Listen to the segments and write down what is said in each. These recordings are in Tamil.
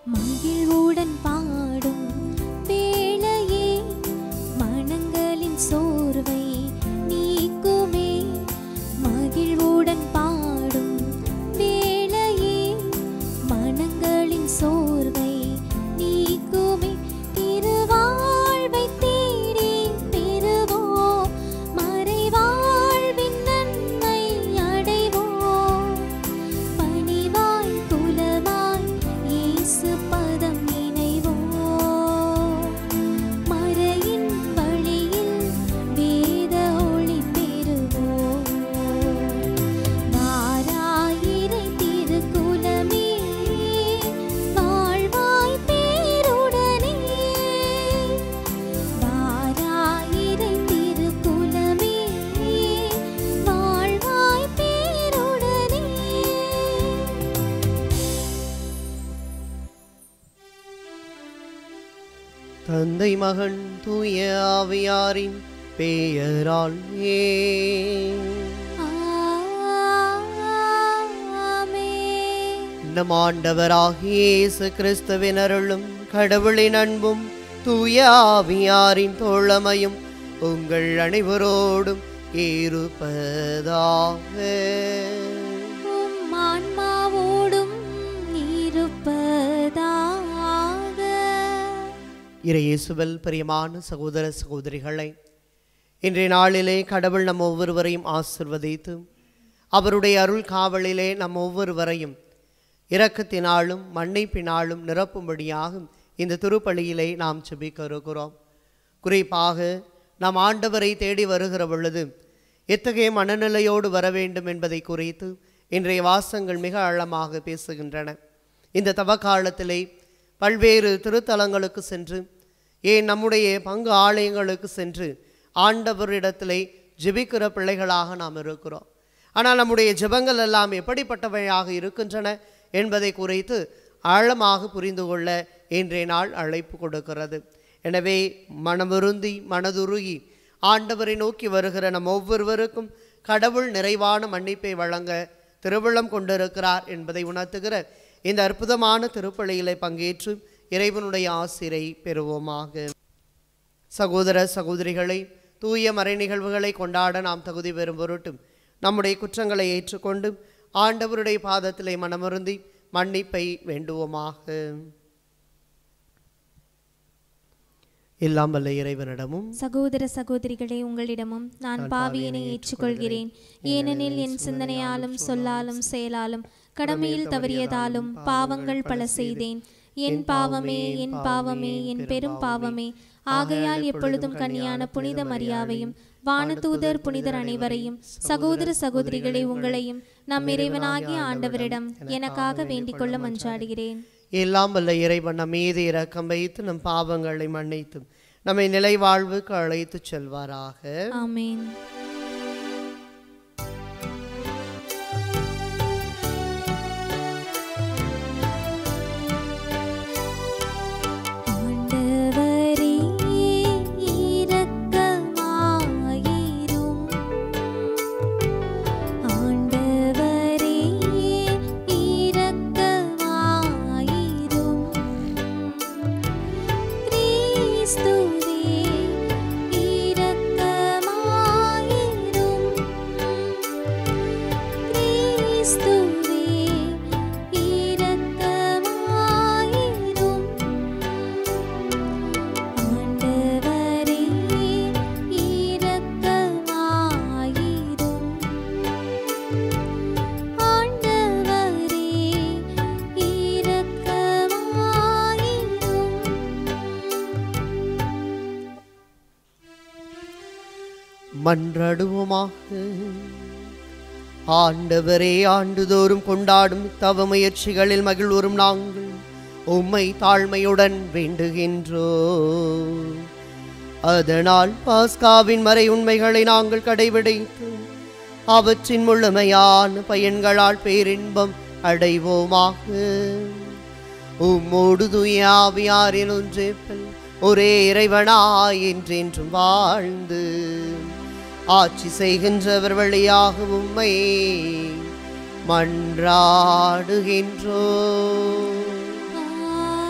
மகிழ்வுடன் பாடும் வேளையே மனங்களின் சோர்வை நீக்குமே மகிழ்வுடன் பாடும் வேளையே மனங்களின் சோர்வை நீக்குமே திருவாழ்வை தேடி பெறுவோம் மறைவாழ்வின் நன்மை அடைவோம் பணிவாய் குலவாய் இயேசு பதம் இணைவோம் மறையின் வழியில் வேத ஒளி பெறுவோம் வாராயிரை திருக்குலமே வாழ்வாய் பேருடனே வாராயிரை திருக்குலமே வாழ்வாய் பேருடனே தந்தை மகன் தூய ஆவியாரின் பெயரால் ஏ ஆமென். நம் ஆண்டவராகிய இயேசு கிறிஸ்துவின் அருளும் கடவுளின் அன்பும் தூய ஆவியாரின் தோழமையும் உங்கள் அனைவரோடும் இருப்பதாக உம் ஆன்மாவோடும் இருப்பதாக இறையேசுவல் பிரியமான சகோதர சகோதரிகளை இன்றைய நாளிலே கடவுள் நம் ஒவ்வொருவரையும் ஆசிர்வதித்து அவருடைய அருள் காவலிலே நம் ஒவ்வொருவரையும் இரக்கத்தினாலும் மன்னிப்பினாலும் நிரப்பும்படியாக இந்த திருப்பலியிலே நாம் செபிக்க இருக்கிறோம் குறிப்பாக நாம் ஆண்டவரை தேடி வருகிற பொழுது எத்தகைய மனநிலையோடு வர வேண்டும் என்பதை குறித்து இன்றைய வாசங்கள் மிக ஆழமாக பேசுகின்றன இந்த தவக்காலத்திலே பல்வேறு திருத்தலங்களுக்கு சென்று ஏன் நம்முடைய பங்கு ஆலயங்களுக்கு சென்று ஆண்டவரிடத்திலே ஜெபிக்கிற பிள்ளைகளாக நாம் இருக்கிறோம் ஆனால் நம்முடைய ஜெபங்கள் எல்லாம் எப்படிப்பட்டவையாக இருக்கின்றன என்பதை குறித்து ஆழமாக புரிந்து கொள்ள இன்றைய நாள் அழைப்பு கொடுக்கிறது எனவே மனமுருந்தி மனதுருகி ஆண்டவரை நோக்கி வருகிற நம் ஒவ்வொருவருக்கும் கடவுள் நிறைவான மன்னிப்பை வழங்க திருவுள்ளம் கொண்டிருக்கிறார் என்பதை உணர்த்துகிற இந்த அற்புதமான திருப்பலியிலே பங்கேற்று இறைவனுடைய ஆசிரை பெறுவோமாக சகோதர சகோதரிகளை தூய மறை நிகழ்வுகளை கொண்டாட நாம் தகுதி பெறும் பொருட்டும் நம்முடைய குற்றங்களை ஏற்றுக்கொண்டு ஆண்டவருடைய பாதத்திலே மனமருந்தி மன்னிப்பை வேண்டுவோமாக எல்லாம் வல்ல இறைவனிடமும் சகோதர சகோதரிகளே உங்களிடமும் நான் பாவியனை ஏற்றுக்கொள்கிறேன் ஏனெனில் என் சிந்தனையாலும் சொல்லாலும் செயலாலும் கடமையில் தவறியதாலும் பாவங்கள் பல செய்தேன் என் பாவமே என் பாவமே என் பெரும் பாவமே ஆகையால் எப்பொழுதும் கன்னியான புனித மரியாவையும் வானதூதர் புனிதர் அனைவரையும் சகோதர சகோதரிகளே உங்களையும் நம் இறைவனாகிய ஆண்டவரிடம் எனக்காக வேண்டிக் கொள்ள மன்றாடுகிறேன் எல்லாம் வல்ல இறைவன் நம் மீது இரக்கம் வைத்து நம் பாவங்களை மன்னித்து நம்மை நிலை வாழ்வுக்கு அழைத்துச் செல்வாராக ஆமென் ஆண்டவரே இரக்கமாயிரும் ஆண்டவரே இரக்கமாயிரும் கிறிஸ்துவே இரக்கமாயிரும் கிறிஸ்துவே இரக்கமாயிரும் ஆண்டவரே இரக்கமாயிரும் ஆண்டவரே இரக்கமாயிரும் மன்றாடுவோமாக ஆண்டவரே ஆண்டுதோறும் கொண்டாடும் தவ முயற்சிகளில் மகிழ்வுறும் நாங்கள் உம்மை தாழ்மையுடன் வேண்டுகின்றோ அதனால் பாஸ்காவின் மறை உண்மைகளை நாங்கள் கடைபிடித்து அவற்றின் முழுமையான பயன்களால் பேரின்பம் அடைவோமாக உம்மோடு தூய ஆவியாரின் ஒன்றேப்பல் ஒரே இறைவனாய் என்றென்றும் வாழ்ந்து ஆட்சி செய்கின்றவர் வழியாக உம்மை மன்றாடுகின்றோ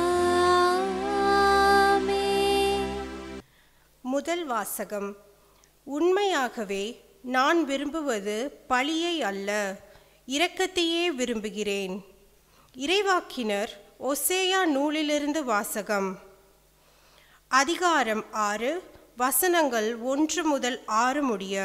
முதல் வாசகம் உண்மையாகவே நான் விரும்புவது பழியை அல்ல இரக்கத்தையே விரும்புகிறேன் இறைவாக்கினர் ஒசேயா நூலிலிருந்து வாசகம் அதிகாரம் ஆறு வசனங்கள் ஒன்று முதல் ஆறு முடிய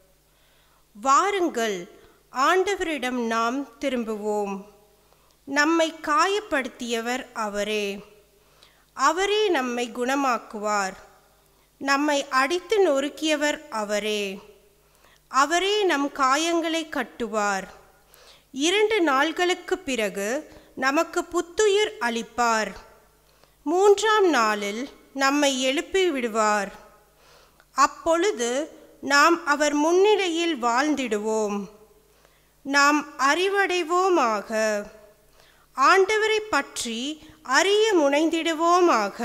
வாருங்கள் ஆண்டவரிடம் நாம் திரும்புவோம் நம்மை காயப்படுத்தியவர் அவரே அவரே நம்மை குணமாக்குவார் நம்மை அடித்து நொறுக்கியவர் அவரே அவரே நம் காயங்களை கட்டுவார் இரண்டு நாள்களுக்கு பிறகு நமக்கு புத்துயிர் அளிப்பார் மூன்றாம் நாளில் நம்மை எழுப்பி விடுவார் அப்பொழுது நாம் அவர் முன்னிலையில் வாழ்ந்திடுவோம் நாம் அறிவடைவோமாக ஆண்டவரை பற்றி அறிய முனைந்திடுவோமாக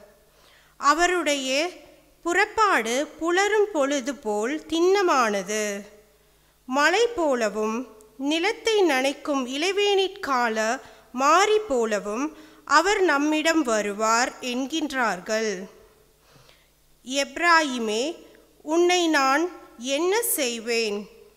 அவருடைய புறப்பாடு புலரும் பொழுது போல் திண்ணமானது மலை போலவும் நிலத்தை நனைக்கும் இளவேனிற்கால மாறி போலவும் அவர் நம்மிடம் வருவார் என்கின்றார்கள் எப்ராயிமே உன்னை நான் என்ன செய்வேன்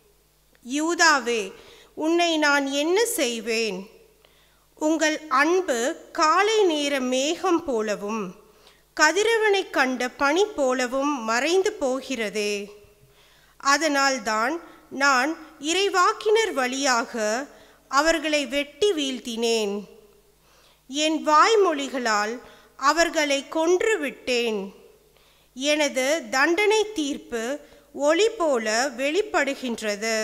யூதாவே உன்னை நான் என்ன செய்வேன் உங்கள் அன்பு காலை நேர மேகம் போலவும் கதிரவனை கண்ட பனி போலவும் மறைந்து போகிறதே அதனால்தான் நான் இறைவாக்கினர் வழியாக அவர்களை வெட்டி வீழ்த்தினேன் என் வாய்மொழிகளால் அவர்களை கொன்றுவிட்டேன் எனது தண்டனை தீர்ப்பு ஒளி போல வெளிப்படுகின்றது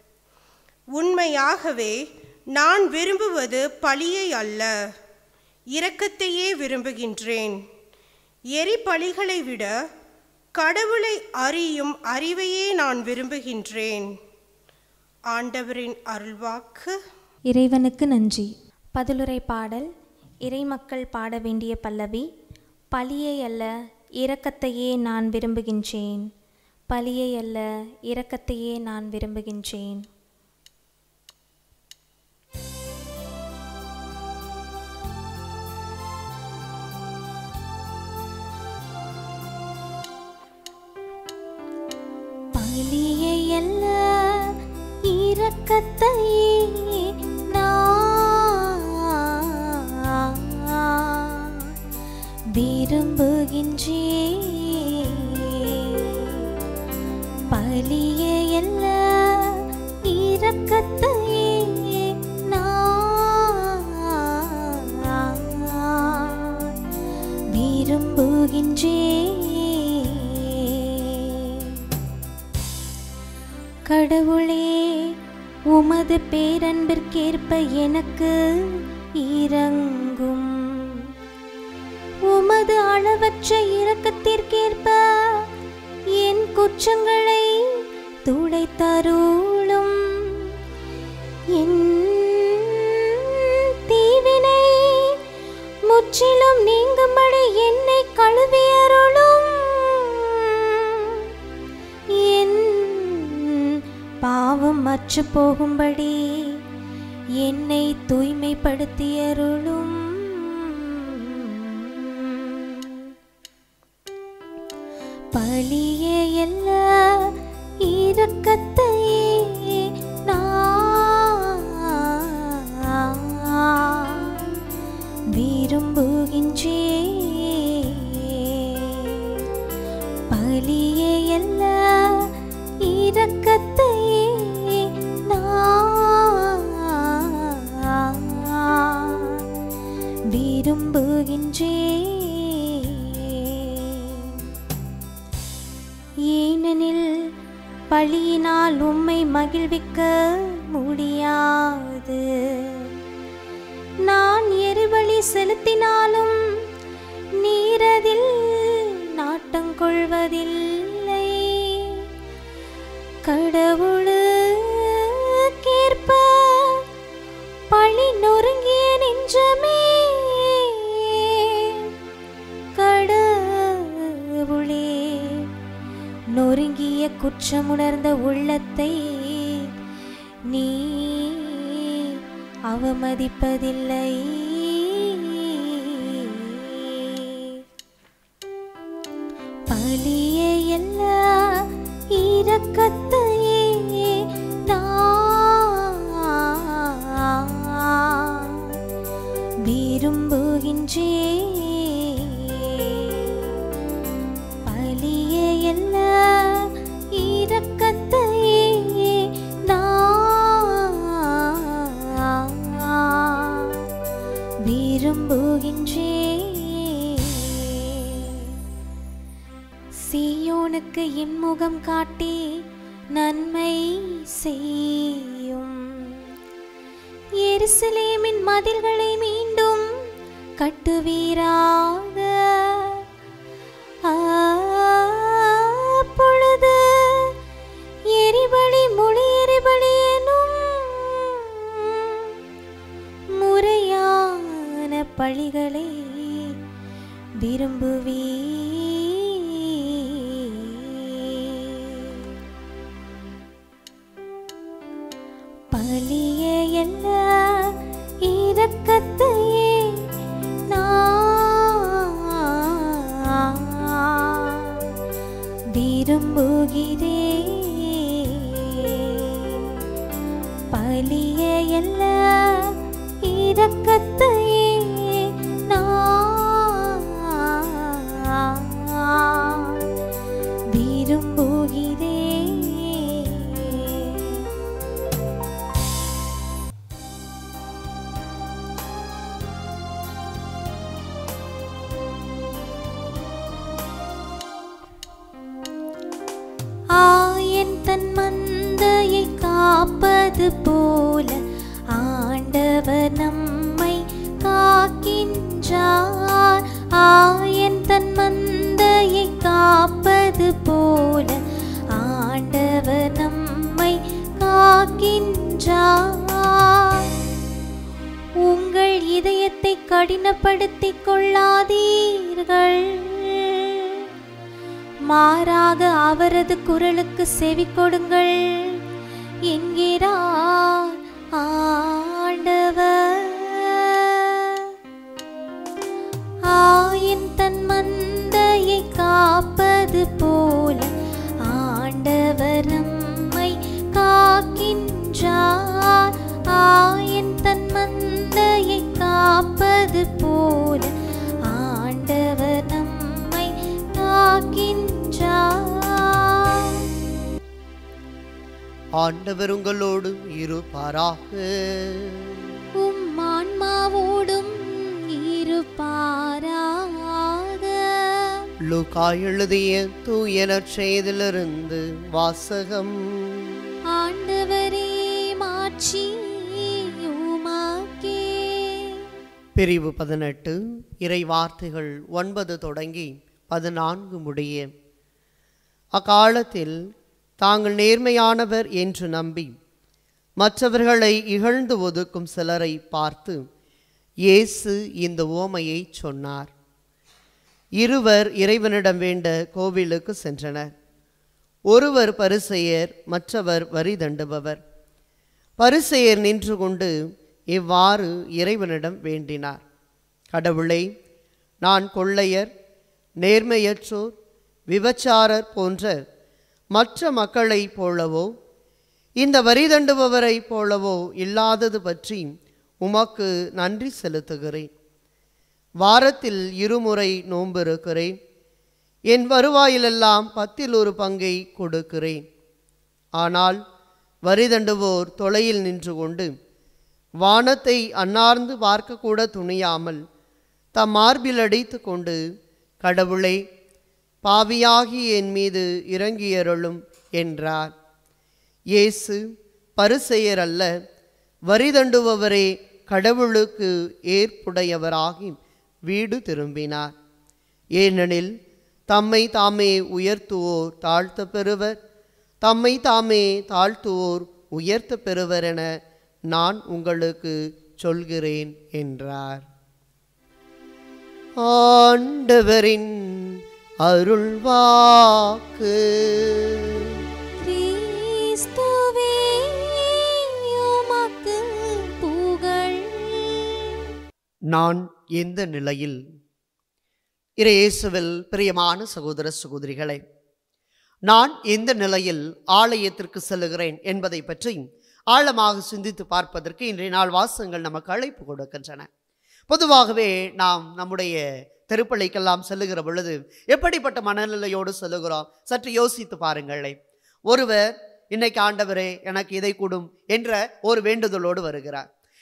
உண்மையாகவே நான் விரும்புவது பழியை அல்ல இரக்கத்தையே விரும்புகின்றேன் எரிபலிகளை விட கடவுளை அறியும் அறிவையே நான் விரும்புகின்றேன் ஆண்டவரின் அருள்வாக்கு இறைவனுக்கு நன்றி பதிலுரை பாடல் இறைமக்கள் பாட வேண்டிய பல்லவி பலியை அல்ல இரக்கத்தையே நான் விரும்புகின்றேன் பலியை அல்ல இரக்கத்தையே நான் விரும்புகின்றேன் பலியை அல்ல இரக்கத்தையே நான் விரும்புகின்றேன் பலியை அல்ல இரக்கத்தையே நான் விரும்புகின்றேன் கடவுளே உமது பேரன்பிற்கேற்ப எனக்கு இறங்கும் உமது அளவற்ற இரக்கத்திற்கேற்ப என் குற்றங்களை துடைத்தருளும் என் தீவினை முற்றிலும் நீங்கும்படி என்னை கழுவியருளும் என் பாவம் மற்று போகும்படி என்னை தூய்மைப்படுத்தியருளும் பலியே அல்ல இரக்கத்தையே நான் விரும்புகின்றேன் பலியே அல்ல இரக்கத்தையே நான் விரும்புகின்றேன் ஏனெனில் பழியினால் உம்மை மகிழ்விக்க முடியாது நான் எரிபலி செலுத்தினாலும் நீரதில் நாட்டங்கொள்வதில்லை கடவுளுக்கேற்ப பழி நொறுங்கிய நெஞ்சமே கடவுளே நொறுங்கிய குற்றமுணர்ந்த உள்ளத்தை நீ அவமதிப்பதில்லை பலியே எனக்கு என் முகம் காட்டி நன்மை செய்யும் எருசலேமின் மதில்களை மீண்டும் கட்டுவீராக அப்பொழுது எரிபலி மொழி எரிபலி எனும் முறையான பழிகளை விரும்புவே பலிய எல்ல இரக்கத்தையே நான் விரும்புகிறேன் பலிய எல்ல இரக்கத்தையே நான் விரும்புகிறேன் ஆயன் தன் மந்தையை காப்பது போல ஆண்டவர் நம்மை காக்கின்றார் ஆயன் தன் மந்தையை காப்பது போல ஆண்டவர் நம்மை காக்கின்றார் உங்கள் இதயத்தை கடினப்படுத்திக் கொள்ளாதீர்கள் மாறாக அவரது குரலுக்கு செவி கொடுங்கள் என்கிறார் ஆண்டவர் ஆயின் தன் மந்தையை காப்பது போல ஆண்டவர் நம்மை காக்கின்றார் ஆயின் தன் மந்தையை காப்பது போல ஆண்டவர் நம்மை காக்கின்றார் ஆண்டவர் உங்களோடு இருப்பாராக உம் ஆன்மாவோடும் இருப்பாராக லூக்கா எழுதிய தூயனற் செய்திலிருந்து வாசகம் ஆண்டவரே மாட்சி உமக்கே பிரிவு பதினெட்டு இறை வார்த்தைகள் ஒன்பது தொடங்கி பதினான்கு முடிய அக்காலத்தில் தாங்கள் நேர்மையானவர் என்று நம்பி மற்றவர்களை இகழ்ந்து ஒதுக்கும் சிலரை பார்த்து இயேசு இந்த ஓமையை சொன்னார் இருவர் இறைவனிடம் வேண்ட கோவிலுக்கு சென்றனர் ஒருவர் பரிசெயர் மற்றவர் வரி தண்டுபவர் பரிசெயர் நின்று கொண்டு இவ்வாறு இறைவனிடம் வேண்டினார் கடவுளே நான் கொள்ளையர் நேர்மையற்றோர் விபச்சாரர் போன்ற மற்ற மக்களைப் போலவோ இந்த வரி தண்டுபவரைப் போலவோ இல்லாதது பற்றி உமக்கு நன்றி செலுத்துகிறேன் வாரத்தில் இருமுறை நோன்பு இருக்கிறேன் என் வருவாயிலெல்லாம் பத்தில் ஒரு பங்கை கொடுக்கிறேன் ஆனால் வரிதண்டுவோர் தொலையில் நின்று கொண்டு வானத்தை அன்னார்ந்து பார்க்கக்கூட துணியாமல் தம் மார்பில் அடித்து கொண்டு கடவுளே பாவியாகி என் மீது இறங்கியருளும் என்றார் இயேசு பரிசெயர் அல்ல வரிதண்டுபவரே கடவுளுக்கு ஏற்புடையவராகி வீடு திரும்பினார் ஏனெனில் தம்மை தாமே உயர்த்துவோர் தாழ்த்த பெறுவர் தம்மை தாமே தாழ்த்துவோர் உயர்த்த பெறுவர் என நான் உங்களுக்கு சொல்கிறேன் என்றார் ஆண்டவரின் அருள்வாக்கு கிறிஸ்துவே உமக்கு புகழ் நான் எந்த நிலையில் இறையேசுவில் பிரியமான சகோதர சகோதரிகளே நான் எந்த நிலையில் ஆலயத்திற்கு செல்லுகிறேன் என்பதை பற்றி ஆழமாக சிந்தித்து பார்ப்பதற்கு இன்றைய நாள் வாசகங்கள் நமக்கு அழைப்பு கொடுக்கின்றன பொதுவாகவே நாம் நம்முடைய திருப்பலிக்கெல்லாம் செல்லுகிற பொழுது எப்படிப்பட்ட மனநிலையோடு செல்லுகிறோம் சற்று யோசித்து பாருங்களேன் ஒருவர் இன்னைக்கு ஆண்டவரே எனக்கு இதை கொடும் என்ற ஒரு வேண்டுதலோடு வருகிறார்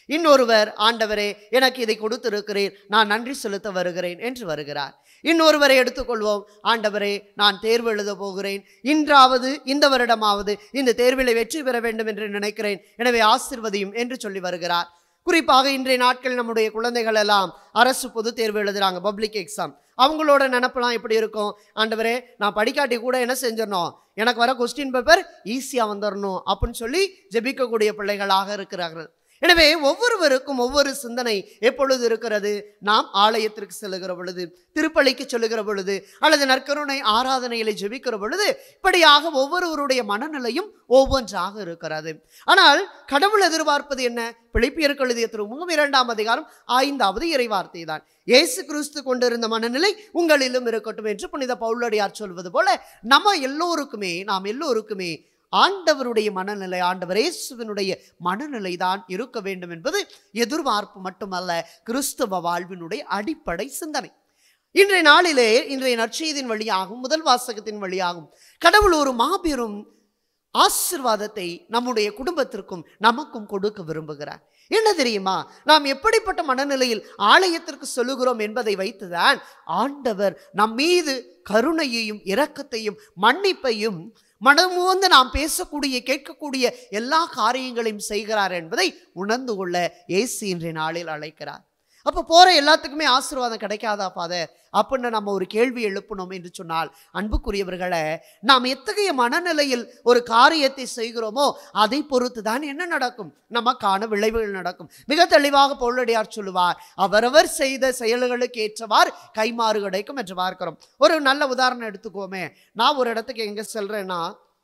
இன்னொருவர் ஆண்டவரே எனக்கு இதை கொடுத்திருக்கிறேன் நான் நன்றி செலுத்த வருகிறேன் என்று வருகிறார் இன்னொருவரை எடுத்துக்கொள்வோம் ஆண்டவரே நான் தேர்வு எழுத போகிறேன் இன்றாவது இந்த வருடமாவது இந்த தேர்விலை வெற்றி பெற வேண்டும் என்று நினைக்கிறேன் எனவே ஆசிர்வதியும் என்று சொல்லி வருகிறார் குறிப்பாக இன்றைய நாட்கள் நம்முடைய குழந்தைகள் எல்லாம் அரசு பொது தேர்வு எழுதுறாங்க பப்ளிக் எக்ஸாம் அவங்களோட நினப்பெல்லாம் எப்படி இருக்கும் ஆண்டவரே நான் படிக்காட்டி கூட என்ன செஞ்சிடணும் எனக்கு வர கொஸ்டின் பேப்பர் ஈஸியாக வந்துடணும் அப்படின்னு சொல்லி ஜெபிக்கக்கூடிய பிள்ளைகளாக இருக்கிறார்கள் எனவே ஒவ்வொருவருக்கும் ஒவ்வொரு சிந்தனை எப்பொழுது இருக்கிறது நாம் ஆலயத்திற்கு செல்லுகிற பொழுது திருப்பலிக்கு செல்லுகிற பொழுது அல்லது நற்கருணை ஆராதனைகளை ஜெபிக்கிற பொழுது இப்படியாக ஒவ்வொருவருடைய மனநிலையும் ஒவ்வொன்றாக இருக்கிறது ஆனால் கடவுள் எதிர்பார்ப்பது என்ன பிழைப்பியருக்கு எழுதிய திருமுகம் இரண்டாம் அதிகாரம் ஐந்தாவது இறைவார்த்தை தான் இயேசு கிறிஸ்து கொண்டிருந்த மனநிலை உங்களிலும் இருக்கட்டும் என்று புனித பவுலடியார் சொல்வது போல நம்ம எல்லோருக்குமே நாம் எல்லோருக்குமே ஆண்டவருடைய மனநிலை ஆண்டவர் இயேசுவினுடைய மனநிலை தான் இருக்க வேண்டும் என்பது எதிர்பார்ப்பு மட்டுமல்ல கிறிஸ்தவ வாழ்வினுடைய அடிப்படை சிந்தனை இன்றைய நாளிலே இன்றைய நற்செய்தியின் வழியாகும் முதல் வாசகத்தின் வழியாகும் கடவுள் ஒரு மாபெரும் ஆசிர்வாதத்தை நம்முடைய குடும்பத்திற்கும் நமக்கும் கொடுக்க விரும்புகிறார் என்ன தெரியுமா நாம் எப்படிப்பட்ட மனநிலையில் ஆலயத்திற்கு சொல்லுகிறோம் என்பதை வைத்துதான் ஆண்டவர் நம் மீது கருணையையும் இரக்கத்தையும் மன்னிப்பையும் மனமோந்து நாம் பேசக்கூடிய கேட்கக்கூடிய எல்லா காரியங்களையும் செய்கிறார் என்பதை உணர்ந்து கொள்ள இயேசு இன்றைய நாளில் அழைக்கிறார் அப்போ போற எல்லாத்துக்குமே ஆசீர்வாதம் கிடைக்காதா ஃபாதர் அப்படின்னு நம்ம ஒரு கேள்வி எழுப்பணும் என்று சொன்னால் அன்புக்குரியவர்களை நாம் எத்தகைய மனநிலையில் ஒரு காரியத்தை செய்கிறோமோ அதை பொறுத்து தான் என்ன நடக்கும் நமக்கான விளைவுகள் நடக்கும் மிக தெளிவாக பொருளடியார் சொல்லுவார் அவரவர் செய்த செயல்களுக்கு ஏற்றவாறு கைமாறு கிடைக்கும் என்று பார்க்கிறோம் ஒரு நல்ல உதாரணம் எடுத்துக்கோமே நான் ஒரு இடத்துக்கு எங்கே செல்றேன்னா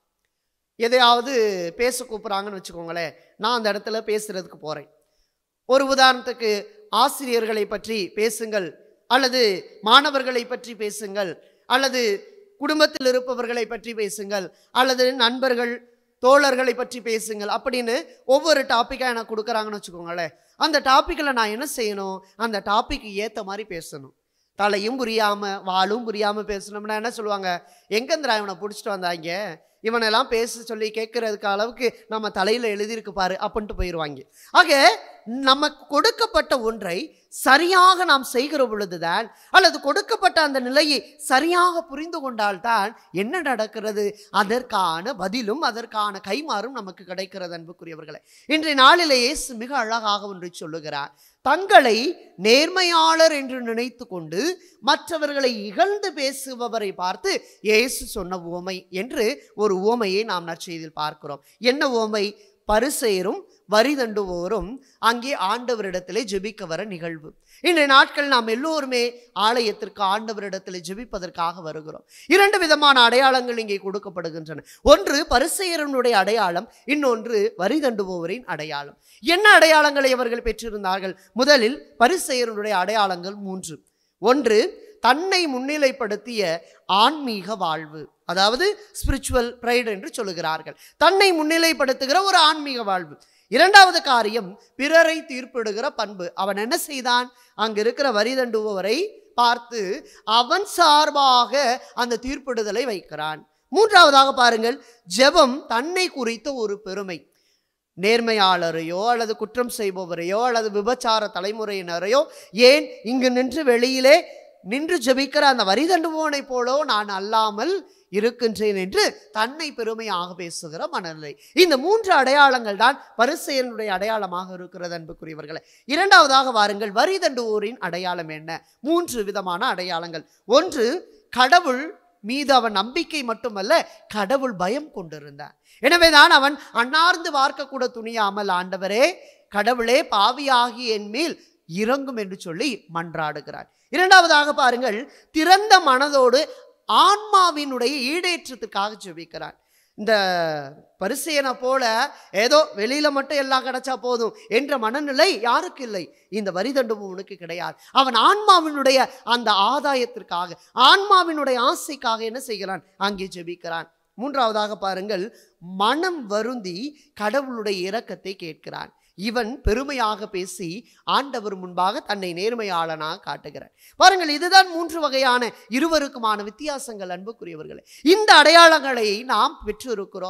எதையாவது பேச கூப்பிட்றாங்கன்னு வச்சுக்கோங்களேன் நான் அந்த இடத்துல பேசுறதுக்கு போகிறேன் ஒரு உதாரணத்துக்கு ஆசிரியர்களை பற்றி பேசுங்கள் அல்லது மாணவர்களை பற்றி பேசுங்கள் அல்லது குடும்பத்தில் இருப்பவர்களை பற்றி பேசுங்கள் அல்லது நண்பர்கள் தோழர்களை பற்றி பேசுங்கள் அப்படின்னு ஒவ்வொரு டாப்பிக்காக எனக்கு கொடுக்குறாங்கன்னு வச்சுக்கோங்களேன் அந்த டாப்பிக்கில் நான் என்ன செய்யணும் அந்த டாபிக் ஏற்ற மாதிரி பேசணும் தலையும் புரியாமல் வாலும் புரியாமல் பேசணும்னா என்ன சொல்லுவாங்க எங்கேந்திரா இவனை பிடிச்சிட்டு வந்தாங்க இவனெல்லாம் பேச சொல்லி கேட்கறதுக்கு அளவுக்கு நம்ம தலையில் எழுதியிருக்கு பாரு அப்படின்ட்டு போயிடுவாங்க ஆக நமக்கு கொடுக்கப்பட்ட ஒன்றை சரியாக நாம் செய்கிற பொழுதுதான் அல்லது கொடுக்கப்பட்ட அந்த நிலையை சரியாக புரிந்து கொண்டால்தான் என்ன நடக்கிறது அதற்கான பதிலும் அதற்கான கைமாறும் நமக்கு கிடைக்கிறது அன்புக்குரியவர்களே இன்றைய நாளிலே இயேசு மிக அழகாக ஒன்றை சொல்லுகிறார் தங்களை நேர்மையாளர் என்று நினைத்து கொண்டு மற்றவர்களை இகழ்ந்து பேசுபவரை பார்த்து இயேசு சொன்ன உவமை என்று ஒரு உவமையை நாம் நற்செய்தியில் பார்க்கிறோம் என்ன உவமை பரிசெயரும் வரி தண்டுவோரும் அங்கே ஆண்டவரிடத்திலே ஜெபிக்க வர நிகழ்வு இன்றைய நாட்கள் நாம் எல்லோருமே ஆலயத்திற்கு ஆண்டவரிடத்திலே ஜெபிப்பதற்காக வருகிறோம் இரண்டு விதமான அடையாளங்கள் இங்கே கொடுக்கப்படுகின்றன ஒன்று பரிசெயரனுடைய அடையாளம் இன்னொன்று வரி தண்டுபவரின் அடையாளம் என்ன அடையாளங்களை அவர்கள் பெற்றிருந்தார்கள் முதலில் பரிசெயரனுடைய அடையாளங்கள் மூன்று ஒன்று தன்னை முன்னிலைப்படுத்திய ஆன்மீக வாழ்வு அதாவது ஸ்பிரிச்சுவல் ப்ரைடு என்று சொல்லுகிறார்கள் தன்னை முன்னிலைப்படுத்துகிற ஒரு ஆன்மீக வாழ்வு இரண்டாவது காரியம் பிறரை தீர்ப்பிடுகிற பண்பு அவன் என்ன செய்தான் அங்க இருக்கிற வரி தண்டுபவரை பார்த்து அவன் சார்பாக அந்த தீர்ப்பிடுதலை வைக்கிறான் மூன்றாவதாக பாருங்கள் ஜெபம் தன்னை குறித்த ஒரு பெருமை நேர்மையாளரையோ அல்லது குற்றம் செய்பவரையோ அல்லது விபச்சார தலைமுறையினரையோ ஏன் இங்கு நின்று வெளியிலே நின்று ஜெபிக்கிற அந்த வரி தண்டுபவனைப் போலோ நான் அல்லாமல் இருக்கின்றேன் என்று தன்னை பெருமையாக பேசுகிற மனநிலை இந்த மூன்று அடையாளங்கள் தான் பரிசெயனுடைய அடையாளமாக இருக்கிறது அன்புக்குரியவர்களே இரண்டாவதாக வாருங்கள் வரி தண்டுவோரின் அடையாளம் என்ன மூன்று விதமான அடையாளங்கள் ஒன்று கடவுள் மீது அவன் நம்பிக்கை மட்டுமல்ல கடவுள் பயம் கொண்டிருந்தான் எனவேதான் அவன் அன்னார்ந்து பார்க்கக்கூட துணியாமல் ஆண்டவரே கடவுளே பாவியாகி என் மேல் இறங்கும் என்று சொல்லி மன்றாடுகிறார் இரண்டாவதாக பாருங்கள் திறந்த மனதோடு ஆன்மாவினுடைய ஈடேற்றத்துக்காக ஜெபிக்கிறான் இந்த பரிசையனை போல ஏதோ வெளியில மட்டும் எல்லாம் கிடைச்சா போதும் என்ற மனநிலை யாருக்கு இல்லை இந்த வரி தண்டுபவனுக்கு கிடையாது அவன் ஆன்மாவினுடைய அந்த ஆதாயத்திற்காக ஆன்மாவினுடைய ஆசைக்காக என்ன செய்கிறான் அங்கே ஜெபிக்கிறான் மூன்றாவதாக பாருங்கள் மனம் வருந்தி கடவுளுடைய இரக்கத்தை கேட்கிறான் இவன் பெருமையாக பேசி ஆண்டவர் முன்பாக தன்னை நேர்மையாளனாக காட்டுகிறான் பாருங்கள் இதுதான் மூன்று வகையான இருவருக்குமான வித்தியாசங்கள் அன்புக்குரியவர்களே இந்த அடையாளங்களை நாம் பெற்றிருக்கிறோம்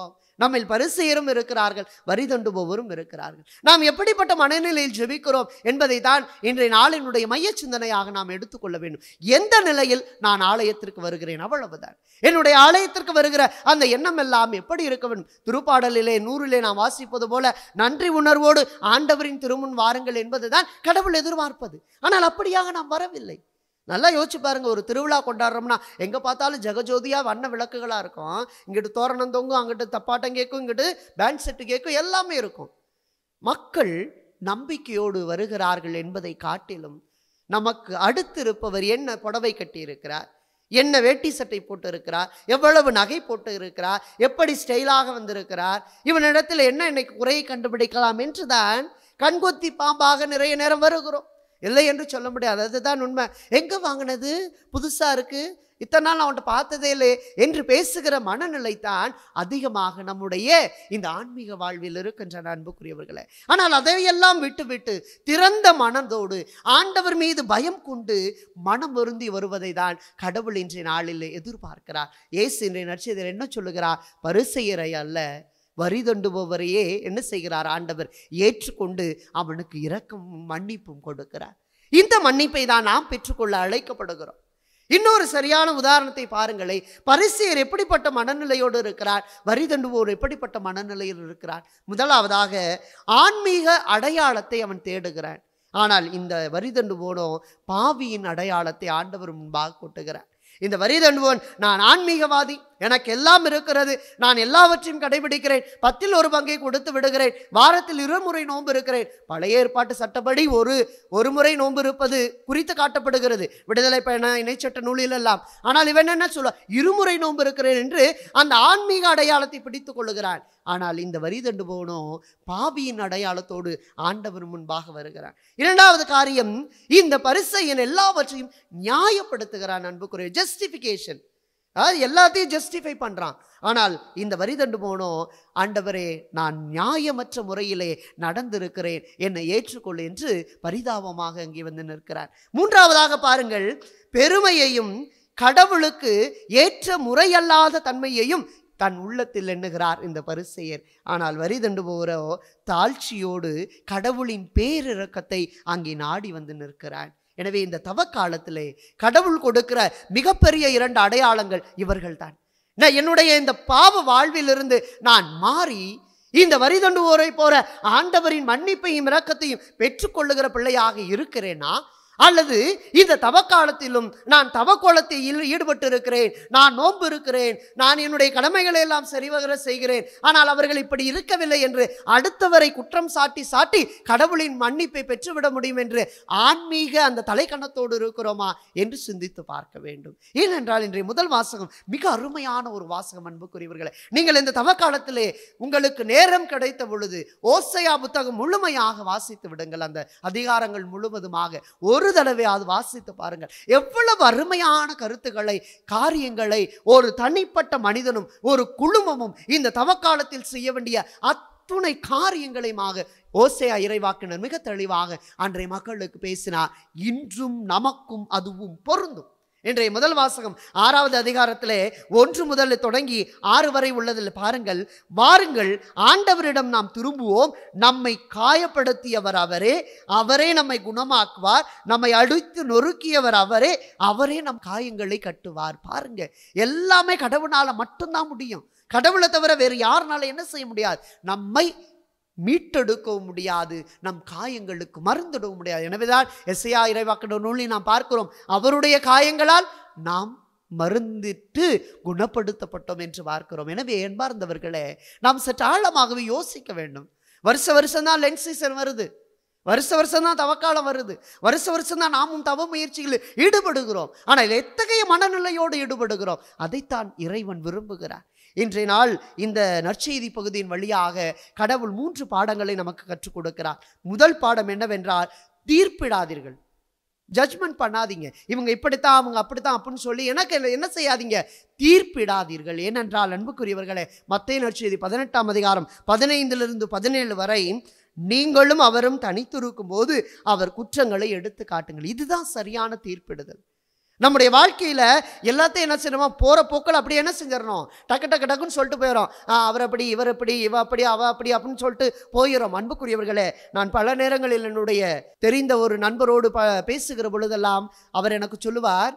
நம்மில் பரிசெயரும் இருக்கிறார்கள் வரி தண்டுபவரும் இருக்கிறார்கள் நாம் எப்படிப்பட்ட மனநிலையில் ஜெபிக்கிறோம் என்பதை தான் இன்றைய நாளினுடைய மைய சிந்தனையாக நாம் எடுத்துக்கொள்ள வேண்டும் எந்த நிலையில் நான் ஆலயத்திற்கு வருகிறேன் அவ்வளவுதான் என்னுடைய ஆலயத்திற்கு வருகிற அந்த எண்ணம் எல்லாம் எப்படி இருக்க வேண்டும் திருப்பாடலிலே நூறிலே நாம் வாசிப்பது போல நன்றி உணர்வோடு ஆண்டவரின் திருமுன் வாருங்கள் என்பதுதான் கடவுள் எதிர்பார்ப்பது ஆனால் அப்படியாக நாம் வரவில்லை நல்லா யோசிச்சு பாருங்க ஒரு திருவிழா கொண்டாடுறோம்னா எங்க பார்த்தாலும் ஜெகஜோதியா வண்ண விளக்குகளா இருக்கும் இங்கிட்டு தோரணம் தொங்கும் அங்கிட்டு தப்பாட்டம் கேட்கும் இங்கிட்டு பேண்ட் செட்டு கேட்கும் எல்லாமே இருக்கும் மக்கள் நம்பிக்கையோடு வருகிறார்கள் என்பதை காட்டிலும் நமக்கு அடுத்து இருப்பவர் என்ன புடவை கட்டி இருக்கிறார் என்ன வேட்டி சட்டை போட்டு இருக்கிறார் எவ்வளவு நகை போட்டு இருக்கிறார் எப்படி ஸ்டைலாக வந்திருக்கிறார் இவனிடத்தில் என்ன இன்னைக்கு குறையை கண்டுபிடிக்கலாம் என்றுதான் கண்கொத்தி பாம்பாக நிறைய நேரம் வருகிறோம் இல்லை என்று சொல்ல முடியாது அதுதான் உண்மை எங்க வாங்கினது புதுசா இருக்கு இத்தனை நாள் நான் அவன்கிட்ட பார்த்ததே இல்லை என்று பேசுகிற மனநிலை தான் அதிகமாக நம்முடைய இந்த ஆன்மீக வாழ்வில் இருக்கின்ற அன்புக்குரியவர்களே ஆனால் அதையெல்லாம் விட்டு விட்டு திறந்த மனதோடு ஆண்டவர் மீது பயம் கொண்டு மனம் வருந்தி வருவதை தான் கடவுள் இன்றைய நாளில் எதிர்பார்க்கிறார் இயேசு இன்றைய நட்சத்திரம் என்ன சொல்லுகிறார் பரிசெயரை அல்ல வரி தண்டுபவரையே என்ன செய்கிறார் ஆண்டவர் ஏற்றுக்கொண்டு அவனுக்கு இரக்கமும் மன்னிப்பும் கொடுக்கிறார் இந்த மன்னிப்பை தான் நாம் பெற்றுக்கொள்ள அழைக்கப்படுகிறோம் இன்னொரு சரியான உதாரணத்தை பாருங்களே பரிசெயர் எப்படிப்பட்ட மனநிலையோடு இருக்கிறார் வரி தண்டுவோர் எப்படிப்பட்ட மனநிலையில் இருக்கிறார் முதலாவதாக ஆன்மீக அடையாளத்தை அவன் தேடுகிறான் ஆனால் இந்த வரி தண்டுவோனோ பாவியின் அடையாளத்தை ஆண்டவர் முன்பாக கொட்டுகிறார் இந்த வரி தண்டுவோன் நான் ஆன்மீகவாதி எனக்கு எல்லாம் இருக்கிறது நான் எல்லாவற்றையும் கடைபிடிக்கிறேன் பத்தில் ஒரு பங்கை கொடுத்து விடுகிறேன் வாரத்தில் இருமுறை நோன்பு இருக்கிறேன் பழைய ஏற்பாட்டு சட்டப்படி ஒரு ஒரு முறை நோன்பு இருப்பது குறித்து காட்டப்படுகிறது விடுதலை பயண இணைச்சட்ட நூலில் எல்லாம் ஆனால் இவன் என்ன சொல்ல இருமுறை நோன்பு இருக்கிறேன் என்று அந்த ஆன்மீக அடையாளத்தை பிடித்துக் கொள்ளுகிறான் ஆனால் இந்த வரி தண்டு போனோம் பாவியின் அடையாளத்தோடு ஆண்டவர் முன்பாக வருகிறான் இரண்டாவது காரியம் இந்த பரிசையின் எல்லாவற்றையும் நியாயப்படுத்துகிறான் அன்புக்குரிய ஜஸ்டிஃபிகேஷன் அதாவது எல்லாத்தையும் ஜஸ்டிஃபை பண்றான் ஆனால் இந்த வரி தண்டு போனோம் ஆண்டவரே நான் நியாயமற்ற முறையிலே நடந்திருக்கிறேன் என்னை ஏற்றுக்கொள் என்று பரிதாபமாக அங்கே வந்து நிற்கிறார் மூன்றாவதாக பாருங்கள் பெருமையையும் கடவுளுக்கு ஏற்ற முறையல்லாத தன்மையையும் தன் உள்ளத்தில் எண்ணுகிறார் இந்த பரிசெயர் ஆனால் வரி தண்டு போகிறோ தாழ்ச்சியோடு கடவுளின் பேரிரக்கத்தை அங்கே நாடி வந்து நிற்கிறான் எனவே இந்த தவக்காலத்திலே கடவுள் கொடுக்கிற மிகப்பெரிய இரண்டு அடையாளங்கள் இவர்கள்தான் நான் என்னுடைய இந்த பாவ வாழ்விலிருந்து நான் மாறி இந்த வரி தண்டுவோரை போற ஆண்டவரின் மன்னிப்பையும் இரக்கத்தையும் பெற்றுக்கொள்ளுகிற பிள்ளையாக இருக்கிறேனா அல்லது இந்த தவக்காலத்திலும் நான் தவக்கோலத்தில் ஈடுபட்டு இருக்கிறேன் நான் நோன்பு இருக்கிறேன் நான் என்னுடைய கடமைகளை எல்லாம் சரிவர செய்கிறேன் ஆனால் அவர்கள் இப்படி இருக்கவில்லை என்று அடுத்தவரை குற்றம் சாட்டி சாட்டி கடவுளின் மன்னிப்பை பெற்றுவிட முடியும் என்று ஆன்மீக அந்த தலைக்கணத்தோடு இருக்கிறோமா என்று சிந்தித்து பார்க்க வேண்டும் ஏனென்றால் இன்றைய முதல் வாசகம் மிக அருமையான ஒரு வாசகம் அன்புக்குரியவர்களே நீங்கள் இந்த தவக்காலத்திலே உங்களுக்கு நேரம் கிடைத்த பொழுது ஓசையா புத்தகம் முழுமையாக வாசித்து விடுங்கள் அந்த அதிகாரங்கள் முழுவதுமாக ஒரு தடவை அது வாசித்து பாருங்கள் எவ்வளவு அருமையான கருத்துக்களை காரியங்களை ஒரு தனிப்பட்ட மனிதனும் ஒரு குழுமமும் இந்த தவக்காலத்தில் செய்ய வேண்டிய அத்துணை காரியங்களையுமாக ஓசையா இறைவாக்கினர் மிக தெளிவாக அன்றைய மக்களுக்கு பேசினார் இன்றும் நமக்கும் அதுவும் பொருந்தும் இன்றைய முதல் வாசகம் ஆறாவது அதிகாரத்திலே ஒன்று முதல் தொடங்கி ஆறு வரை உள்ளதில் பாருங்கள் வாருங்கள் ஆண்டவரிடம் நாம் திரும்புவோம் நம்மை காயப்படுத்தியவர் அவரே அவரே நம்மை குணமாக்குவார் நம்மை அடித்து நொறுக்கியவர் அவரே அவரே நம் காயங்களை கட்டுவார் பாருங்க எல்லாமே கடவுளால மட்டும்தான் முடியும் கடவுளை தவிர வேறு யாருனால என்ன செய்ய முடியாது நம்மை மீட்டெடுக்கவும் முடியாது நம் காயங்களுக்கு மருந்திடவும் முடியாது எனவேதான் எஸ்ஐயா இறைவாக்கிற நூலில் நாம் பார்க்கிறோம் அவருடைய காயங்களால் நாம் மருந்திட்டு குணப்படுத்தப்பட்டோம் என்று பார்க்கிறோம் எனவே என்பார்ந்தவர்களே நாம் சற்று ஆழமாகவே யோசிக்க வேண்டும் வருஷ வருஷம் தான் லென்ஸ் சீசன் வருது வருஷ வருஷம் தான் தவக்காலம் வருது வருஷ வருஷம் தான் நாமும் தவ முயற்சிகளில் ஈடுபடுகிறோம் ஆனால் எத்தகைய மனநிலையோடு ஈடுபடுகிறோம் அதைத்தான் இறைவன் விரும்புகிறார் இன்றைய நாள் இந்த நற்செய்தி பகுதியின் வழியாக கடவுள் மூன்று பாடங்களை நமக்கு கற்றுக் கொடுக்கிறார் முதல் பாடம் என்னவென்றால் தீர்ப்பிடாதீர்கள் ஜட்ஜ்மெண்ட் பண்ணாதீங்க இவங்க இப்படித்தான் அவங்க அப்படித்தான் அப்படின்னு சொல்லி எனக்கு என்ன- என்ன செய்யாதீங்க தீர்ப்பிடாதீர்கள் ஏனென்றால் அன்புக்குரியவர்களே மத்திய நற்செய்தி பதினெட்டாம் அதிகாரம் பதினைந்திலிருந்து பதினேழு வரை நீங்களும் அவரும் தனித்திருக்கும் போது அவர் குற்றங்களை எடுத்து காட்டுங்கள் இதுதான் சரியான தீர்ப்பிடுதல் நம்முடைய வாழ்க்கையில் எல்லாத்தையும் என்ன செய்யணுமா போகிற போக்கில் அப்படி என்ன செஞ்சிடணும் டக்கு டக்கு டக்குன்னு சொல்லிட்டு போயிடும் ஆ, அவர் அப்படி இவர் அப்படி இவ அப்படி அவ அப்படி அப்படின்னு சொல்லிட்டு போயிடும் அன்புக்குரியவர்களே நான் பல நேரங்களில் என்னுடைய தெரிந்த ஒரு நண்பரோடு ப பேசுகிற பொழுதெல்லாம் அவர் எனக்கு சொல்லுவார்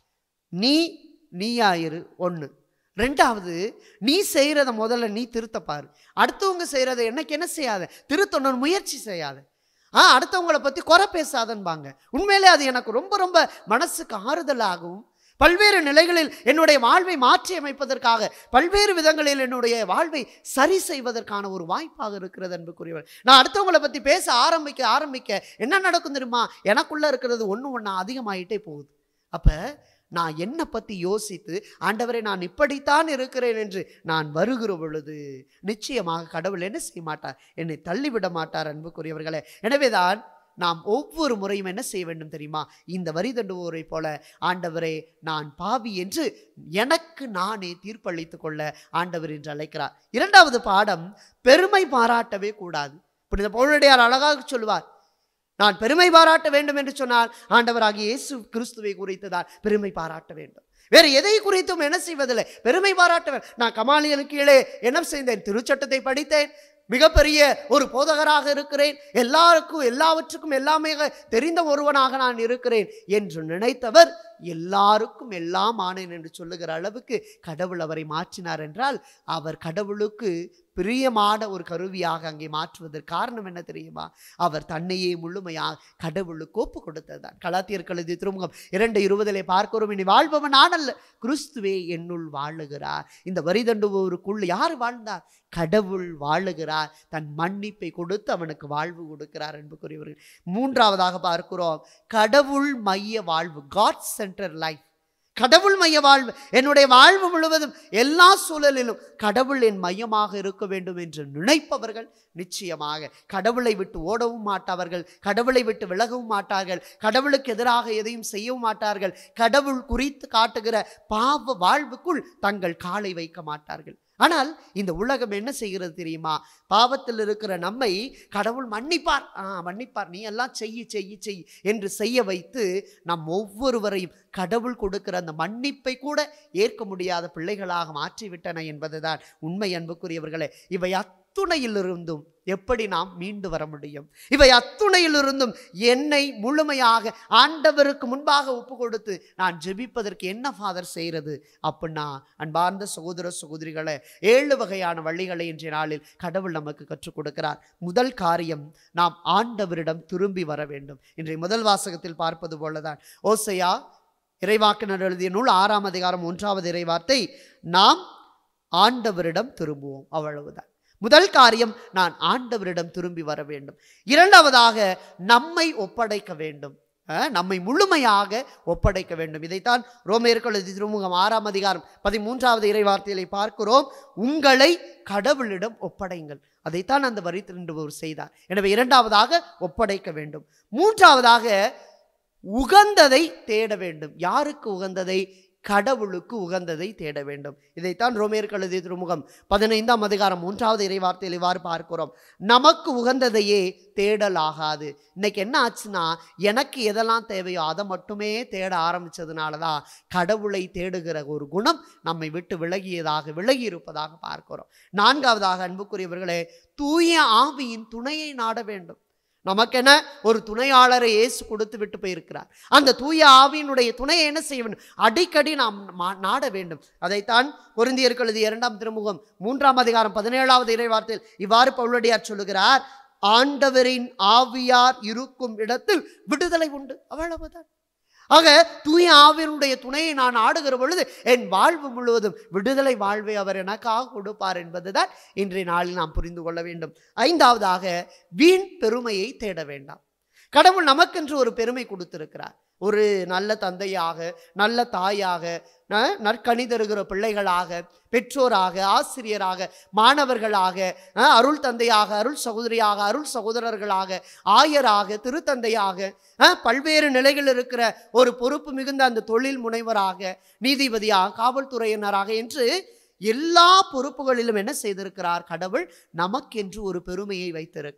நீ நீயாயிரு ஒன்று ரெண்டாவது நீ செய்கிறத முதல்ல நீ திருத்தப்பாரு அடுத்தவங்க செய்கிறத என்னைக்கு என்ன செய்யாத திருத்தணும்னு முயற்சி செய்யாத ஆ அடுத்தவங்களை பற்றி குறை பேசாதன்பாங்க உண்மையிலே அது எனக்கு ரொம்ப ரொம்ப மனசுக்கு ஆறுதலாகவும் பல்வேறு நிலைகளில் என்னுடைய வாழ்வை மாற்றி அமைப்பதற்காக பல்வேறு விதங்களில் என்னுடைய வாழ்வை சரி செய்வதற்கான ஒரு வாய்ப்பாக இருக்கிறது அன்புக்குரியவர் நான் அடுத்தவங்களை பற்றி பேச ஆரம்பிக்க ஆரம்பிக்க என்ன நடக்கும் தெரியுமா எனக்குள்ள இருக்கிறது ஒன்று ஒன்றா அதிகமாயிட்டே போகுது அப்போ நான் என்னை பற்றி யோசித்து ஆண்டவரை நான் இப்படித்தான் இருக்கிறேன் என்று நான் வருகிற பொழுது நிச்சயமாக கடவுள் என்ன செய்ய மாட்டார் என்னை தள்ளிவிட மாட்டார் அன்புக்குரியவர்களே எனவேதான் நாம் ஒவ்வொரு முறையும் என்ன செய்ய வேண்டும் தெரியுமா இந்த வரி தண்டுவோரை போல ஆண்டவரே நான் பாவி என்று எனக்கு நானே தீர்ப்பளித்துக் கொள்ள ஆண்டவர் என்று அழைக்கிறார் இரண்டாவது பாடம் பெருமை பாராட்டவே கூடாது புனித பவுலடியார் அழகாக சொல்லுவார் நான் பெருமை பாராட்ட வேண்டும் என்று சொன்னால் ஆண்டவராகிய இயேசு கிறிஸ்துவை குறித்துதான் பெருமை பாராட்ட வேண்டும் வேறு எதை குறித்தும் என்ன செய்வதில்லை பெருமை பாராட்ட வேண்டும் நான் கமாலியனுக்கு கீழே என்ன செய்தேன் திருச்சட்டத்தை படித்தேன் மிகப்பெரிய ஒரு போதகராக இருக்கிறேன் எல்லாருக்கும் எல்லாவற்றுக்கும் எல்லாமே தெரிந்த ஒருவனாக நான் இருக்கிறேன் என்று நினைத்தவர் எல்லாருக்கும் எல்லாம் ஆனேன் என்று சொல்லுகிற அளவுக்கு கடவுள் அவரை மாற்றினார் என்றால் அவர் கடவுளுக்கு பிரியமான ஒரு கருவியாக அங்கே மாற்றுவதற்கு காரணம் என்ன தெரியுமா அவர் தன்னையே முழுமையாக கடவுளுக்கு ஒப்பு கொடுத்ததுதான் கலாத்தியர் கழுதி திருமுகம் இரண்டு இருபதிலே பார்க்கிறோம் இனி வாழ்பவன் நான் அல்ல கிறிஸ்துவே என்னுள் வாழுகிறார் இந்த வரி தண்டுபவருக்குள் யார் வாழ்ந்தார் கடவுள் வாழுகிறார் தன் மன்னிப்பை கொடுத்து அவனுக்கு வாழ்வு கொடுக்கிறார் என்புக்குரியவர்கள் மூன்றாவதாக பார்க்கிறோம் கடவுள் மைய வாழ்வு காட் சென்டர் லைஃப் கடவுள் மைய வாழ்வு என்னுடைய வாழ்வு முழுவதும் எல்லா சூழலிலும் கடவுள் என் மையமாக இருக்க வேண்டும் என்று நினைப்பவர்கள் நிச்சயமாக கடவுளை விட்டு ஓடவும் மாட்டார்கள் கடவுளை விட்டு விலகவும் மாட்டார்கள் கடவுளுக்கு எதிராக எதையும் செய்யவும் மாட்டார்கள் கடவுள் குறித்து காட்டுகிற பாவ வாழ்வுக்குள் தங்கள் காலை வைக்க மாட்டார்கள் ஆனால் இந்த உலகம் என்ன செய்கிறது தெரியுமா பாவத்தில் இருக்கிற நம்மை கடவுள் மன்னிப்பார் ஆ மன்னிப்பார் நீ எல்லாம் செய்யி செய்யி செய் என்று செய்ய வைத்து நம் ஒவ்வொருவரையும் கடவுள் கொடுக்கிற அந்த மன்னிப்பை கூட ஏற்க முடியாத பிள்ளைகளாக மாற்றிவிட்டன என்பதுதான் உண்மை அன்புக்குரியவர்களே இவை அத்துணையிலிருந்தும் எப்படி நாம் மீண்டு வர முடியும் இவை அத்துணையிலிருந்தும் என்னை முழுமையாக ஆண்டவருக்கு முன்பாக ஒப்பு கொடுத்து நான் ஜெபிப்பதற்கு என்ன ஃபாதர் செய்கிறது அப்படின்னா அன்பார்ந்த சகோதர சகோதரிகளே ஏழு வகையான வழிகளை இன்றைய நாளில் கடவுள் நமக்கு கற்றுக் கொடுக்கிறார் முதல் காரியம் நாம் ஆண்டவரிடம் திரும்பி வர வேண்டும் இன்றைய முதல் வாசகத்தில் பார்ப்பது போலதான் ஓசையா இறைவாக்கினர் எழுதிய நூல் ஆறாம் அதிகாரம் ஒன்றாவது இறைவார்த்தை நாம் ஆண்டவரிடம் திரும்புவோம் அவ்வளவுதான் முதல் காரியம் நான் ஆண்டவரிடம் திரும்பி வர வேண்டும் இரண்டாவதாக நம்மை ஒப்படைக்க வேண்டும் அஹ், நம்மை முழுமையாக ஒப்படைக்க வேண்டும் இதைத்தான் ரோமையர்கள் எழுதிய திருமுகம் ஆறாம் அதிகாரம் பதிமூன்றாவது இறைவார்த்தையிலே பார்க்கிறோம் உங்களை கடவுளிடம் ஒப்படைங்கள் அதைத்தான் அந்த வரி திருண்டுபவர் செய்தார் எனவே இரண்டாவதாக ஒப்படைக்க வேண்டும் மூன்றாவதாக உகந்ததை தேட வேண்டும் யாருக்கு உகந்ததை கடவுளுக்கு உகந்ததை தேட வேண்டும் இதைத்தான் ரோமேர் கழுதி திருமுகம் பதினைந்தாம் அதிகாரம் மூன்றாவது இறைவார்த்தையில் இவ்வாறு பார்க்கிறோம் நமக்கு உகந்ததையே தேடல் ஆகாது இன்னைக்கு என்ன ஆச்சுன்னா எனக்கு எதெல்லாம் தேவையோ அதை மட்டுமே தேட ஆரம்பிச்சதுனால தான் கடவுளை தேடுகிற ஒரு குணம் நம்மை விட்டு விலகியதாக விலகி இருப்பதாக பார்க்கிறோம் நான்காவதாக அன்புக்குரியவர்களே தூய ஆவியின் துணையை நாட வேண்டும் நமக்கென ஒரு துணையாளரை இயேசு கொடுத்து விட்டு போயிருக்கிறார் அந்த தூய ஆவியினுடைய துணையை என்ன செய்ய வேண்டும் அடிக்கடி நாம் மா- நாட வேண்டும் அதைத்தான் பொருந்தியர் எழுதிய இரண்டாம் திருமுகம் மூன்றாம் அதிகாரம் பதினேழாவது இறைவார்த்தையில் இவ்வாறு பவுலடியார் சொல்லுகிறார் ஆண்டவரின் ஆவியார் இருக்கும் இடத்தில் விடுதலை உண்டு அவ்வளவுதான் ஆக தூய ஆவியனுடைய துணையை நான் ஆடுகிற பொழுது என் வாழ்வு முழுவதும் விடுதலை வாழ்வை அவர் எனக்காக கொடுப்பார் என்பதுதான் இன்றைய நாளில் நாம் புரிந்து கொள்ள வேண்டும் ஐந்தாவதாக வீண் பெருமையை தேட வேண்டாம் கடவுள் நமக்கென்று ஒரு பெருமை கொடுத்திருக்கிறார் ஒரு நல்ல தந்தையாக நல்ல தாயாக ந- நற்கனி தருகிற பிள்ளைகளாக பெற்றோராக ஆசிரியராக மாணவர்களாக அஹ், அருள் தந்தையாக அருள் சகோதரியாக அருள் சகோதரர்களாக ஆயராக திருத்தந்தையாக அஹ், பல்வேறு நிலைகள் இருக்கிற ஒரு பொறுப்பு மிகுந்த அந்த தொழில் முனைவராக நீதிபதியாக காவல்துறையினராக என்று எல்லா பொறுப்புகளிலும் என்ன செய்திருக்கிறார் கடவுள் நமக்கென்று ஒரு பெருமையை வைத்திருக்கிறார்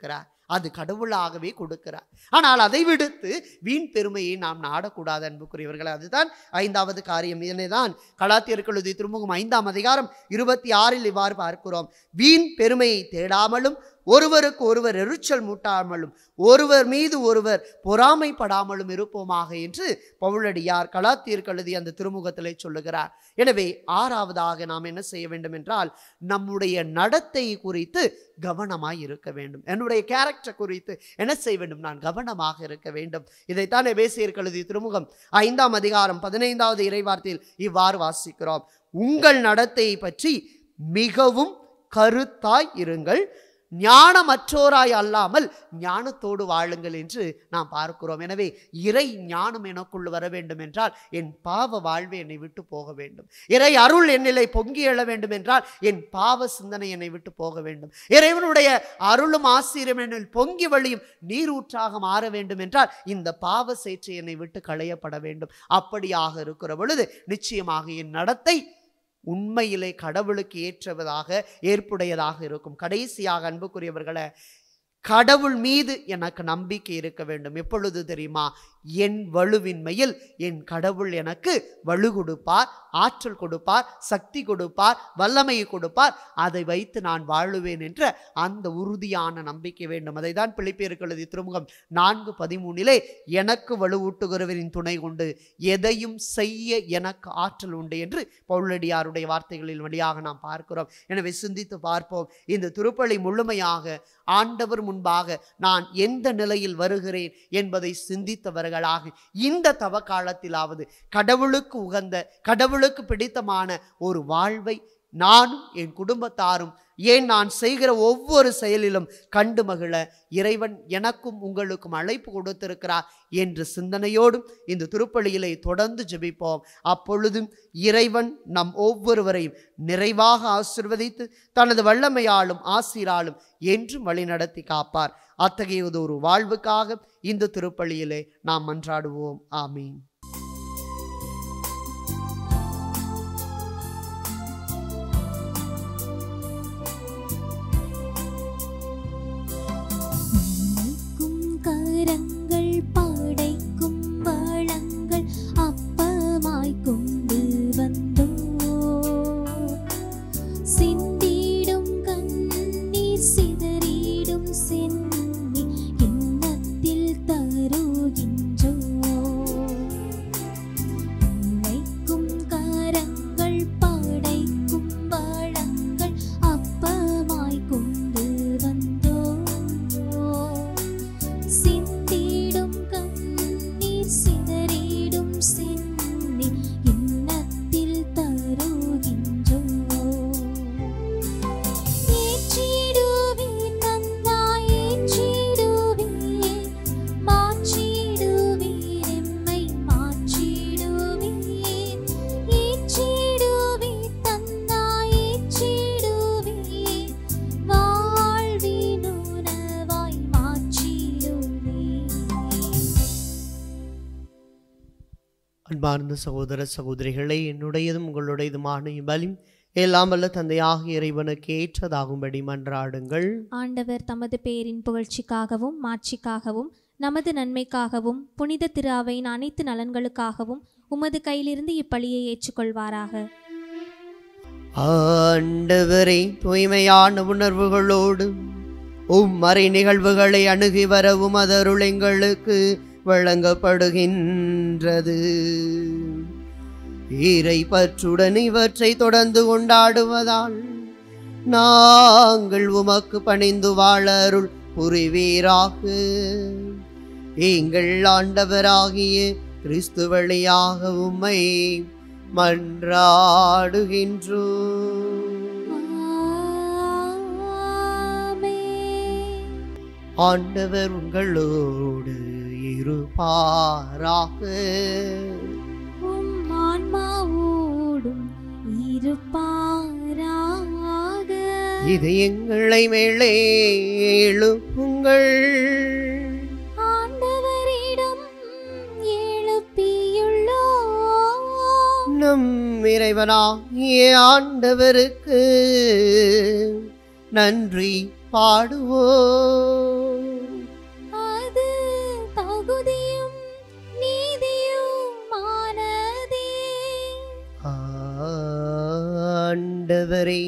அது கடவுளாகவே கொடுக்கிறார் ஆனால் அதை விடுத்து வீண் பெருமையை நாம் நாடக்கூடாது அன்புக்குரியவர்கள் அதுதான் ஐந்தாவது காரியம் இதனைதான் கலாத்தியர்களுடைய திருமுகம் ஐந்தாம் அதிகாரம் இருபத்தி ஆறில் இவ்வாறு பார்க்கிறோம் வீண் பெருமையை தேடாமலும் ஒருவருக்கு ஒருவர் எரிச்சல் மூட்டாமலும் ஒருவர் மீது ஒருவர் பொறாமைப்படாமலும் இருப்போமாக என்று பவுலடியார் கலாத்தியர் கழுதி அந்த திருமுகத்திலே சொல்லுகிறார் எனவே ஆறாவதாக நாம் என்ன செய்ய வேண்டும் என்றால் நம்முடைய நடத்தை குறித்து கவனமாய் இருக்க வேண்டும் என்னுடைய கேரக்டர் குறித்து என்ன செய்ய வேண்டும் நான் கவனமாக இருக்க வேண்டும் இதைத்தான் எபேசியர் கழுதி திருமுகம் ஐந்தாம் அதிகாரம் பதினைந்தாவது இறைவார்த்தையில் இவ்வாறு வாசிக்கிறோம் உங்கள் நடத்தையை பற்றி மிகவும் கருத்தாய் இருங்கள் ஞானமற்றோராய் அல்லாமல் ஞானத்தோடு வாழுங்கள் என்று நாம் பார்க்கிறோம் எனவே இறை ஞானம் எனக்குள் வர வேண்டும் என்றால் என் பாவ வாழ்வு என்னை விட்டு போக வேண்டும் இறை அருள் என்னிலை பொங்கி எழ வேண்டும் என்றால் என் பாவ சிந்தனை என்னை விட்டு போக வேண்டும் இறைவனுடைய அருளும் ஆசிரியம் என்னில் பொங்கி வழியும் நீரூற்றாக மாற வேண்டும் என்றால் இந்த பாவ சேற்று என்னை விட்டு களையப்பட வேண்டும் அப்படியாக இருக்கிற பொழுது நிச்சயமாக என் நடத்தை உண்மையிலே கடவுளுக்கு ஏற்றவதாக ஏற்புடையதாக இருக்கும் கடைசியாக அன்புக்குரியவர்களை கடவுள் மீது எனக்கு நம்பிக்கை இருக்க வேண்டும் எப்பொழுது தெரியுமா என் வலுவின்மையில் என் கடவுள் எனக்கு வலு கொடுப்பார் ஆற்றல் கொடுப்பார் சக்தி கொடுப்பார் வல்லமையை கொடுப்பார் அதை வைத்து நான் வாழுவேன் என்ற அந்த உறுதியான நம்பிக்கை வேண்டும் அதை தான் பிழைப்பேருக்கு எழுதி திருமுகம் நான்கு பதிமூணிலே எனக்கு வலுவூட்டுகிறவரின் துணை கொண்டு எதையும் செய்ய எனக்கு ஆற்றல் உண்டு என்று பவுலடியாருடைய வார்த்தைகளின் வழியாக நாம் பார்க்கிறோம் எனவே சிந்தித்து பார்ப்போம் இந்த திருப்பலி முழுமையாக ஆண்டவர் முன்பாக நான் எந்த நிலையில் வருகிறேன் என்பதை சிந்தித்தவர்களாக இந்த தவ காலத்திலாவது கடவுளுக்கு உகந்த கடவுளுக்கு பிடித்தமான ஒரு வாழ்வை நானும் என் குடும்பத்தாரும் ஏன் நான் செய்கிற ஒவ்வொரு செயலிலும் கண்டு மகிழ இறைவன் எனக்கும் உங்களுக்கும் அழைப்பு கொடுத்திருக்கிறார் என்ற சிந்தனையோடும் இந்த திருப்பலியிலே தொடர்ந்து ஜெபிப்போம் அப்பொழுதும் இறைவன் நம் ஒவ்வொருவரையும் நிறைவாக ஆசிர்வதித்து தனது வல்லமையாலும் ஆசீராலும் என்றும் வழிநடத்தி காப்பார் அத்தகையது ஒரு வாழ்வுக்காக இந்த திருப்பலியிலே நாம் மன்றாடுவோம் ஆமீன் படைக்கும் கரங்கள் படைக்கும் வளங்கள் அப்பமாய் கொண்டு வந்தோ சிந்திடும் கண்ணீர் சிதறிடும் சென்னி எண்ணத்தில் தருகின்றோ உழைக்கும் கரங்கள் படைக்கும் வளங்கள் அப்பமாய் கொண்டு வந்தோ சிந்திடும் கண்ணீர் சிதறிடும் சென்னி எண்ணத்தில் தருகின்றோ ஏற்றிடுவே நன்னாய் ஏற்றிடுவே மாற்றிடுவே எம்மை மாற்றிடுவே ஏற்றிடுவே தன்னாய் ஏற்றிடுவே வாழ்வின் உணவாய் மாற்றிடுவே அன்பார்ந்த சகோதர சகோதரிகளே என்னுடையதும் உங்களுடையதுமான இவ்வலிம் எல்லாம் வல்ல தந்தையாக இறைவனுக்கு ஏற்றதாகும்படி மன்றாடுங்கள் ஆண்டவர் தமது பேரின் புகழ்ச்சிக்காகவும் மாட்சிக்காகவும் நமது நன்மைக்காகவும் புனித திருவையின் அனைத்து நலன்களுக்காகவும் உமது கையிலிருந்து இப்பலியை ஏற்றுக்கொள்வாராக ஆண்டவரை தூய்மையான உணர்வுகளோடு உம் மறை நிகழ்வுகளை அணுகி வரவும் அதருள் எங்களுக்கு வழங்கப்படுகின்றது இறை பற்றுடன் இவற்றை தொடர்ந்து கொண்டாடுவதால் நாங்கள் உமக்கு பணிந்து வாழ அருள் புரிவீராக எங்கள் ஆண்டவராகிய கிறிஸ்து வழியாக உம்மை மன்றாடுகின்றோம் ஆமென். ஆண்டவர் உங்களோடு இருப்பாராக உம் ஆன்மாவோடும் இருப்பாராக இது எங்களை மேலே எழுப்புங்கள் ஆண்டவரிடம் எழுப்பியுள்ளோ நம் இறைவனாகிய ஆண்டவருக்கு நன்றி பாடுவோம் ஆண்டவரே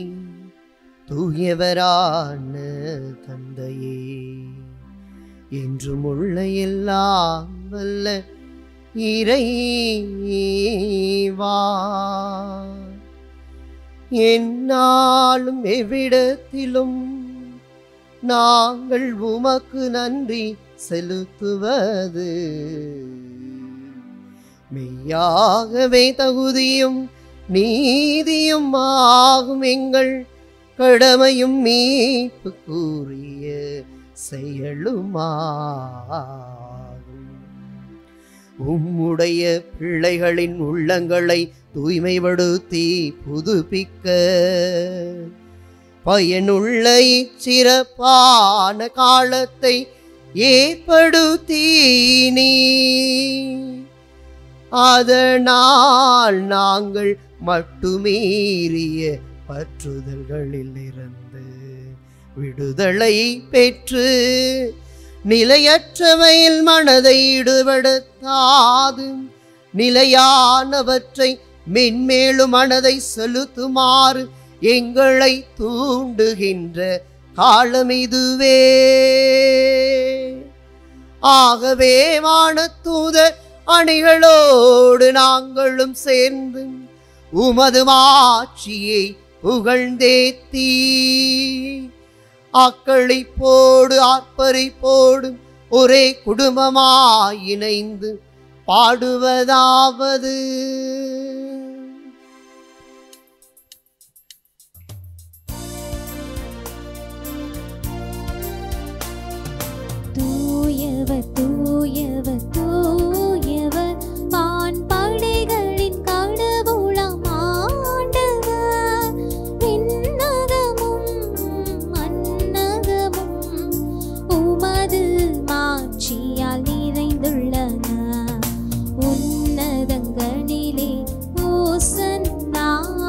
தூயவரான தந்தையே என்றும் உள்ள எல்லாம் வல்ல இறைவா என்னாலும் எவ்விடத்திலும் நாங்கள் உமக்கு நன்றி செலுத்துவது மெய்யாகவே தகுதியும் நீதியும் ஆகும் எங்கள் கடமையும் மீட்பு கூறிய செயலுமாகும் உம்முடைய பிள்ளைகளின் உள்ளங்களை தூய்மைப்படுத்தி புதுப்பிக்க பயனுள்ள இச்சிறப்பான காலத்தை ஏற்படுத்தீனீ அதனால் நாங்கள் மட்டுமீறிய பற்றுதல்களில் இருந்து விடுதலை பெற்று நிலையற்றவையில் மனதை ஈடுபடுத்தாது நிலையானவற்றை மென்மேலும் மனதை செலுத்துமாறு எங்களை தூண்டுகின்ற காலம் இதுவே ஆகவே வானத்தூத அணிகளோடு நாங்களும் சேர்ந்து உமது மாட்சியை புகழ்ந்தேத்தீ அக்களிப்போடு ஆர்ப்பரிப்போடு ஒரே குடும்பமாய் இணைந்து பாடுவதாவது தூயவர் தூயவர் தூயவர் வான் படைகளின் கடவுளாம் ஆண்டவர் விண்ணகமும் மன்னகமும் உமது மாட்சியால் நிறைந்துள்ளன உன்னதங்களிலே ஓசன்னா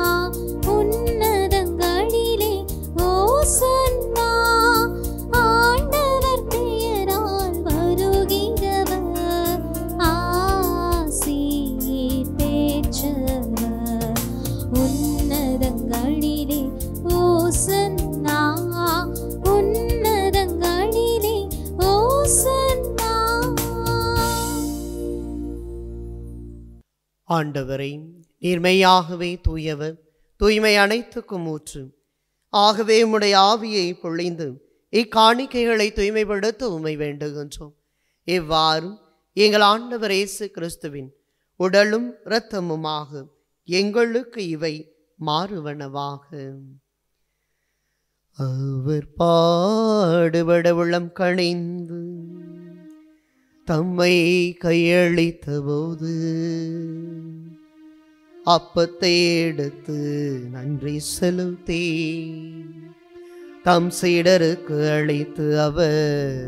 உன்னதங்களிலே ஓசன்னா ஆண்டவர் பெயரால் வருகிறவர் ஆசீர் பெற்றவர் உன்னதங்களிலே ஓசன்னா உன்னதங்களிலே ஓசன்னா ஆண்டவரை நீர்மையாகவே தூயவர் தூய்மை அனைத்துக்கும் ஊற்று ஆகவே உம்முடைய ஆவியை பொழிந்து இக்காணிக்கைகளை தூய்மைப்படுத்த உமை வேண்டுகின்றோம் இவ்வாறு எங்கள் ஆண்டவர் இயேசு கிறிஸ்துவின் உடலும் இரத்தமுமாக எங்களுக்கு இவை மாறுவனவாக அவர் பாடுபட உள்ளம் கணிந்து தம்மை கையளித்த போது அப்பத்தை எடுத்து நன்றி செலுத்தி தம் சீடருக்கு அளித்து அவர்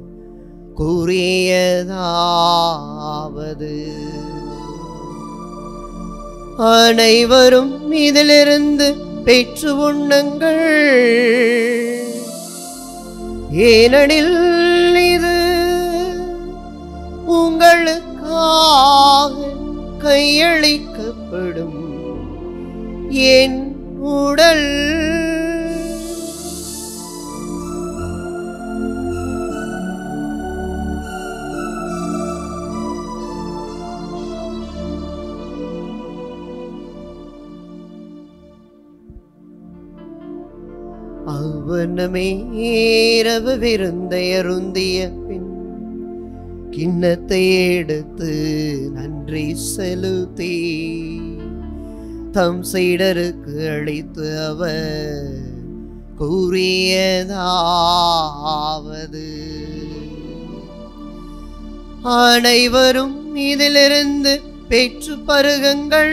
கூறியதாவது அனைவரும் இதிலிருந்து பெற்று உண்ணுங்கள் ஏனெனில் இது உங்களுக்காக கையளிக்கப்படும் என் உடல் அவனமே இரவு விருந்தை அருந்திய பின் கிண்ணத்தை எடுத்து நன்றி செலுத்தி தம் சீடருக்கு அளித்து அவர் கூறியதாவது அனைவரும் இதிலிருந்து பெற்று பருகுங்கள்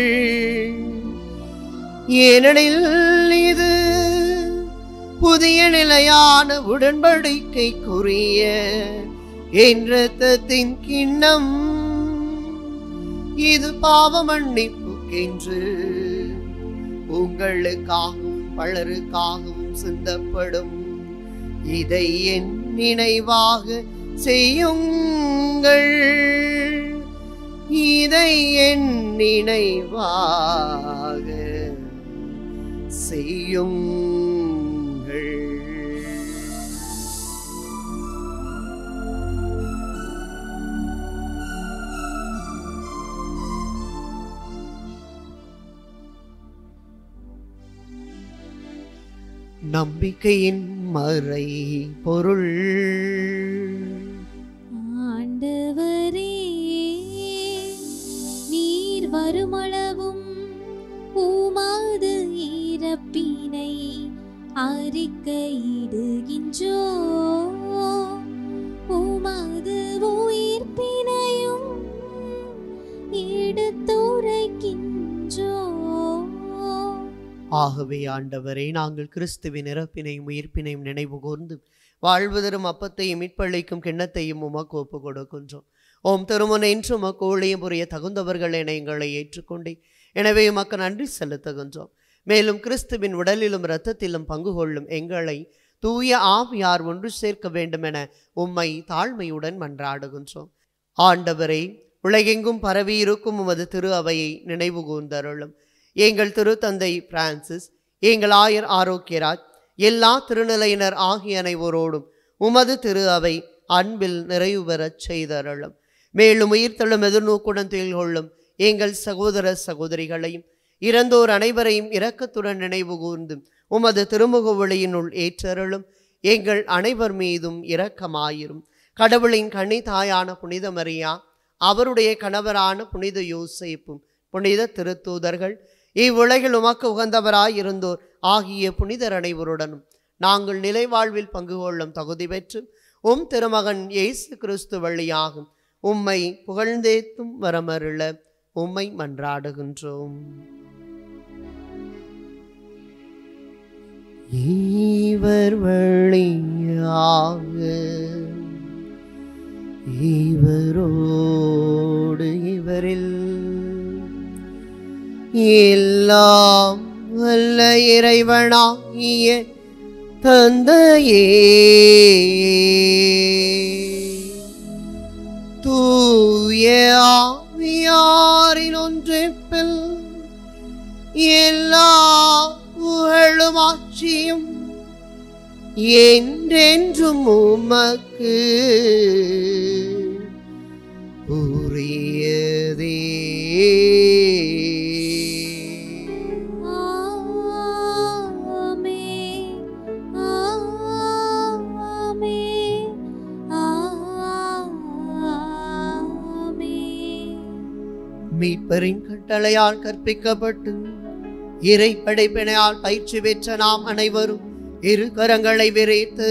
ஏனெனில் இது புதிய நிலையான உடன்படிக்கைக்குரிய என் இரத்தத்தின் கிண்ணம் இது பாவ மன்னிப்புக்கென்று உங்களுக்காகவும் பலருக்காகவும் சிந்தப்படும் இதை என் நினைவாக செய்யுங்கள் இதை என் நினைவாக செய்யுங்கள் நம்பிக்கையின் மறை பொருள் ஆண்டவரே நீர் வருமளவும் உமது இறப்பினை அறிக்கையிடுகின்றோ உமது உயிர்ப்பினையும் எடுத்துரைக்கின்றோ ஆகவே ஆண்டவரே நாங்கள் கிறிஸ்துவின் இறப்பினையும் உயிர்ப்பினையும் நினைவு கூர்ந்து வாழ்வு தரும் அப்பத்தையும் மீட்பளிக்கும் கிண்ணத்தையும் உமக்கு ஒப்பு கொடுக்கின்றோம் ஓம் திருமன் என்று உமக்கு ஊழியம் புரிய தகுந்தவர்கள் என எங்களை ஏற்றுக்கொண்டே எனவே உமக்கு நன்றி செலுத்துகின்றோம் மேலும் கிறிஸ்துவின் உடலிலும் இரத்தத்திலும் பங்கு கொள்ளும் எங்களை தூய ஆவியார் ஒன்று சேர்க்க வேண்டும் என உம்மை தாழ்மையுடன் மன்றாடுகின்றோம் ஆண்டவரே உலகெங்கும் பரவியிருக்கும் உமது திரு அவையை நினைவு கூர்ந்தருளும் எங்கள் திருத்தந்தை பிரான்சிஸ் எங்கள் ஆயர் ஆரோக்கியராஜ் எல்லா திருநிலையினர் ஆகிய அனைவரோடும் உமது திரு அவை அன்பில் நிறைவு பெறச் செய்தருளும் மேலும் உயிர்த்தெழும் எதிர்நோக்குடன் துயில் கொள்ளும் எங்கள் சகோதர சகோதரிகளையும் இறந்தோர் அனைவரையும் இரக்கத்துடன் நினைவு கூர்ந்து உமது திருமுக ஒளியினுள் ஏற்றருளும் எங்கள் அனைவர் மீதும் இரக்கமாயிரும் கடவுளின் கன்னி தாயான புனித மரியா அவருடைய கணவரான புனித யோசேப்பும் புனித திருத்தூதர்கள் இவ்வுலகில் உமக்கு உகந்தவராய் இருந்தோர் ஆகிய புனிதர் அனைவருடனும் நாங்கள் நிலை வாழ்வில் பங்கு கொள்ளும் தகுதி பெற்று உம் திருமகன் இயேசு கிறிஸ்து வழியாகும் உம்மை புகழ்ந்தேத்தும் வரமருள உம்மை மன்றாடுகின்றோம் இவர் வழியாக இவரோடு இவரில் எல்லாம் வல்ல இறைவனாகிய தந்தையே தூய ஆவியாரின் ஒன்றிப்பில் எல்லா புகழும் ஆட்சியும் என்றென்றும் உமக்கு உரியதே ஆமென் ஆமென் ஆமென் மீட்பரின் கட்டளையால் கற்பிக்கப்பட்டு இறை படைப்பினையால் பயிற்சி பெற்ற நாம் அனைவரும் இரு கரங்களை விரைத்து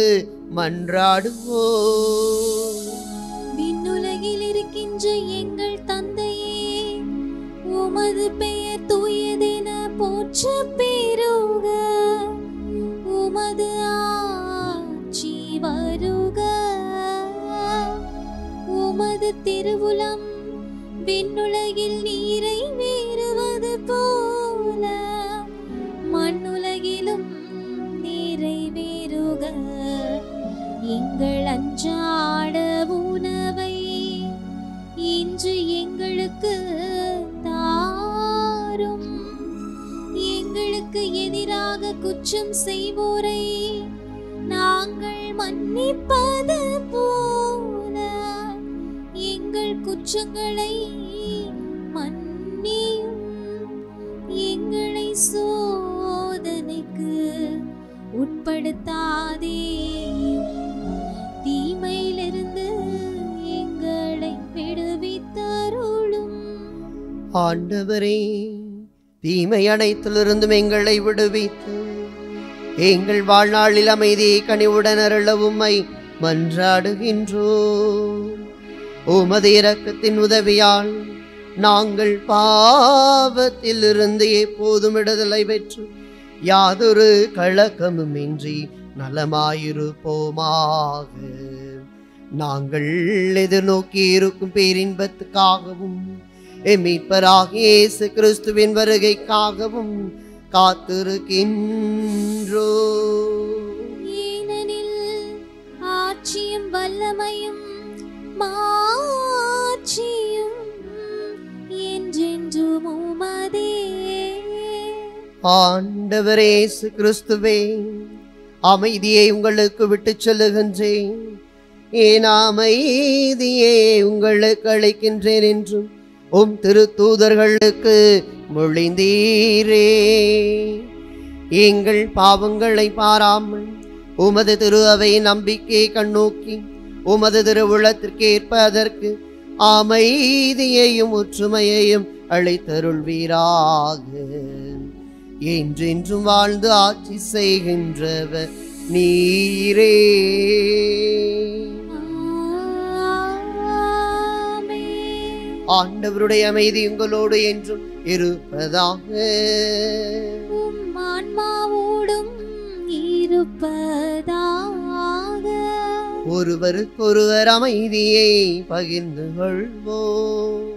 மன்றாடுவோம் விண்ணுலகில் இருக்கின்ற எங்கள் தந்தையே உமது பெயர் தூயதென போற்ற பெருக உமது ஆட்சி வருக உமது திருவுளம் விண்ணுலகில் நீரை வேறுவது போல மண்ணுலகிலும் நிறைவேறுக எங்கள் அன்றாட உணவை இன்று எங்களுக்கு தாரும் எங்களுக்கு எதிராக குற்றம் செய்வோரை நாங்கள் மன்னிப்பது போல எங்கள் குற்றங்களை மன்னியும் எங்களை சோதனைக்கு உட்படுத்தாதேயும் தீமையிலிருந்து எங்களை விடுவித்தருளும் ஆண்டவரே தீமை அனைத்திலிருந்தும் எங்களை விடுவித்து எங்கள் வாழ்நாளில் அமைதியை கனிவுடன் அருள உம்மை மன்றாடுகின்றோம் உமது இரக்கத்தின் உதவியால் நாங்கள் பாவத்தில் இருந்து எப்போதும் விடுதலை பெற்று யாதொரு கலக்கமும் இன்றி நலமாயிருப்போமாக நாங்கள் எதிர்நோக்கி இருக்கும் பேரின்பத்துக்காகவும் எம்மீட்பராகிய இயேசு கிறிஸ்துவின் வருகைக்காகவும் காத்திருக்கின்றோ ஏனெனில் ஆட்சியும் வல்லமையும் மாட்சியும் என்றென்றும் உமதே ஆண்டவரே இயேசு கிறிஸ்துவே அமைதியை உங்களுக்கு விட்டுச் சொல்லுகின்றேன் ஏன் அமைதியே உங்களுக்கு அழைக்கின்றேன் என்றும் உம் திருத்தூதர்களுக்கு மொழிந்தீரே எங்கள் பாவங்களை பாராமல் உமது திரு அவை நம்பிக்கை கண்ணோக்கி உமது திருவுளத்திற்கு ஏற்ப அதற்கு அமைதியையும் ஒற்றுமையையும் அழைத்தருள்வீராக என்றென்றும் வாழ்ந்து ஆட்சி செய்கின்றவர் நீரே ஆமென். ஆண்டவருடைய அமைதி உங்களோடு என்றும் இருப்பதாக உம் ஆன்மாவோடும் இருப்பதாக ஒருவருக்கொருவர் அமைதியை பகிர்ந்து கொள்வோம்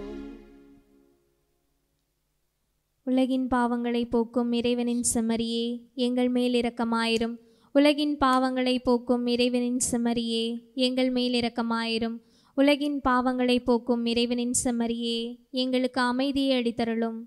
உலகின் பாவங்களை போக்கும் இறைவனின் செம்மறியே எங்கள் மேல் இரக்கமாயிரும் உலகின் பாவங்களை போக்கும் இறைவனின் செம்மறியே எங்கள் மேல் இரக்கமாயிரும் உலகின் பாவங்களை போக்கும் இறைவனின் செம்மறியே எங்களுக்கு அமைதியை அளித்தருளும்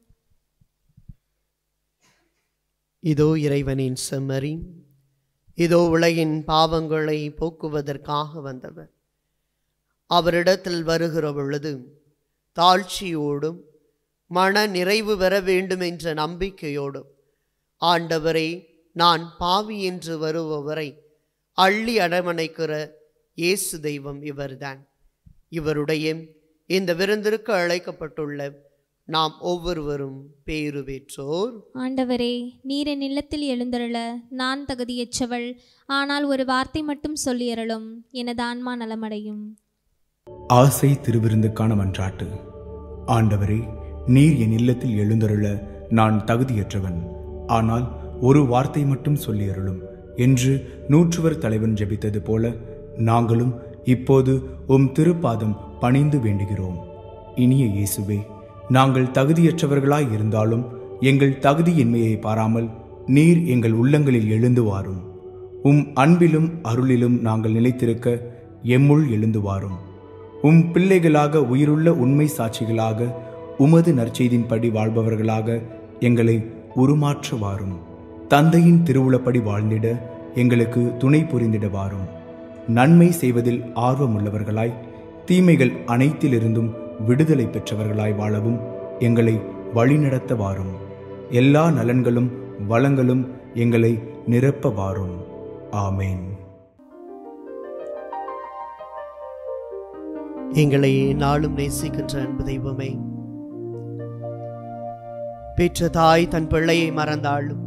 இதோ இறைவனின் செம்மறி இதோ உலகின் பாவங்களை போக்குவதற்காக வந்தவர் அவரிடத்தில் வருகிற பொழுது தாழ்ச்சியோடும் மன நிறைவு பெற வேண்டும் என்ற நம்பிக்கையோடும் ஆண்டவரே நான் பாவி என்று வருபவரை அள்ளி அடமணைக்கிற இயேசு தெய்வம் இவர்தான் இவருடைய இந்த விருந்திற்கு அழைக்கப்பட்டுள்ள நாம் ஒவ்வொருவரும் பேறு பெற்றோர் ஆண்டவரே நீர் என் இல்லத்தில் எழுந்தருள நான் தகுதியற்றவள் ஆனால் ஒரு வார்த்தை மட்டும் சொல்லியருளும் எனது ஆன்மா நலமடையும் ஆசை திருவிருந்துக்கான மன்றாட்டு ஆண்டவரே நீர் என் இல்லத்தில் எழுந்தருள நான் தகுதியற்றவன் ஆனால் ஒரு வார்த்தை மட்டும் சொல்லியருளும் என்று நூற்றுவர் தலைவன் ஜெபித்தது போல நாங்களும் இப்போது உம் திருப்பாதம் பணிந்து வேண்டுகிறோம் இனிய இயேசுவே நாங்கள் தகுதியற்றவர்களாய் இருந்தாலும் எங்கள் தகுதியின்மையை பாராமல் நீர் எங்கள் உள்ளங்களில் எழுந்து வாரும் உம் அன்பிலும் அருளிலும் நாங்கள் நிலைத்திருக்க எம்முள் எழுந்து வாரும் உம் பிள்ளைகளாக உயிருள்ள உண்மை சாட்சிகளாக உமது நற்செய்தின்படி வாழ்பவர்களாக எங்களை உருமாற்ற வாரும் தந்தையின் திருவுளப்படி வாழ்ந்திட எங்களுக்கு துணை புரிந்திட வாரும் நன்மை செய்வதில் ஆர்வமுள்ளவர்களாய் தீமைகள் அனைத்திலிருந்தும் விடுதலை பெற்றவர்களாய் வாழவும் எங்களை வழிநடத்த வாரும் எல்லா நலன்களும் வளங்களும் எங்களை நிரப்ப வாரும் ஆமேன் எங்களை நாளும் நேசிக்கின்ற அன்பு தெய்வமே பெற்ற தாய் தன் பிள்ளையை மறந்தாலும்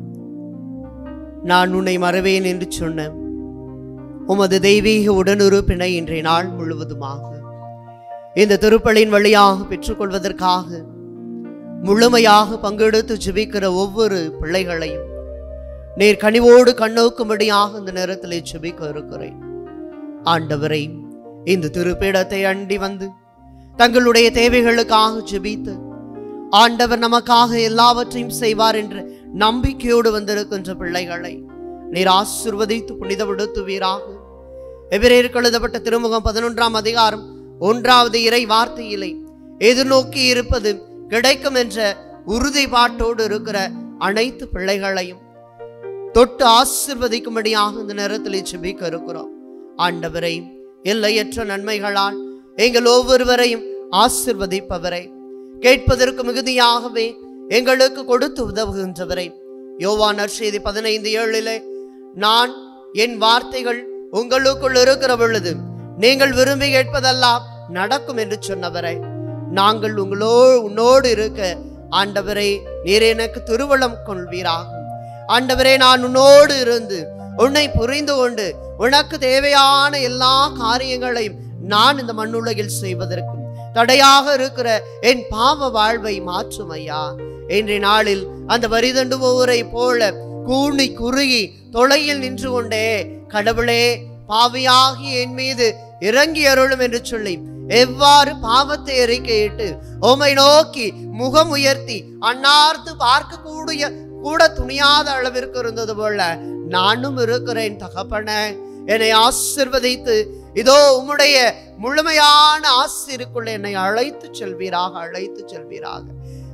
நான் உன்னை மறவேன் என்று சொன்ன உமது தெய்வீக உடனுறுப்பினை இன்றைய நாள் முழுவதுமாக இந்த திருப்பலின் வழியாக பெற்றுக்கொள்வதற்காக முழுமையாக பங்கெடுத்து ஜெபிக்கிற ஒவ்வொரு பிள்ளைகளையும் நீர் கனிவோடு கண்ணோக்கும்படியாக இந்த நேரத்திலே ஜெபிக்க இருக்கிறேன் ஆண்டவரை இந்த திருப்பீடத்தை அண்டி வந்து தங்களுடைய தேவைகளுக்காக ஜெபித்து ஆண்டவர் நமக்காக எல்லாவற்றையும் செய்வார் என்ற நம்பிக்கையோடு வந்திருக்கின்ற பிள்ளைகளை நீர் ஆசிர்வதித்து புனிதப்படுத்துவீராக எபிரேயருக்கு எழுதப்பட்ட திருமுகம் பதினொன்றாம் அதிகாரம் ஒன்றாவது இறை வார்த்தையிலே எதிர்நோக்கி இருப்பது கிடைக்கும் என்ற உறுதிப்பாட்டோடு இருக்கிற அனைத்து பிள்ளைகளையும் தொட்டு ஆசிர்வதிக்கும்படியாக இந்த நேரத்தில் ஜெபிக்க இருக்கிறோம் ஆண்டவரை எல்லையற்ற நன்மைகளால் எங்கள் ஒவ்வொருவரையும் ஆசிர்வதிப்பவரை கேட்பதற்கு மிகுதியாகவே எங்களுக்கு கொடுத்து உதவுகின்றவரை யோவான் நற்செய்தி பதினைந்து ஏழிலே நான் என் வார்த்தைகள் உங்களுக்குள் இருக்கிற பொழுது நீங்கள் விரும்பி கேட்பதெல்லாம் நடக்கும் என்று சொன்னவரை நாங்கள் உங்களோ உன்னோடு இருக்க ஆண்டவரை நீர் எனக்கு திருவள்ளம் கொள்வீராகும் ஆண்டவரே நான் உன்னோடு இருந்து உன்னை புரிந்து கொண்டு உனக்கு தேவையான எல்லா காரியங்களையும் நான் இந்த மண்ணுலகில் செய்வதற்கு தடையாக இருக்கிற என் பாவ வாழ்வை மாற்றும் ஐயா இன்றைய நாளில் அந்த வரிதண்டுபவரை போல கூணி குறுகி தொலையில் நின்று கொண்டே கடவுளே பாவியாகி என் மீது இறங்கி அருளும் என்று சொல்லி எவ்வாறு பாவத்தை அறிக்கையிட்டு உம்மை நோக்கி முகம் உயர்த்தி அன்னார்த்து பார்க்கக்கூடிய கூட துணியாத அளவிற்கு இருந்தது போல நானும் இருக்கிறேன் தகப்பன என்னை ஆசிர்வதித்து இதோ உம்முடைய முழுமையான ஆசிருக்குள்ள என்னை அழைத்து செல்வீராக அழைத்து செல்வீராக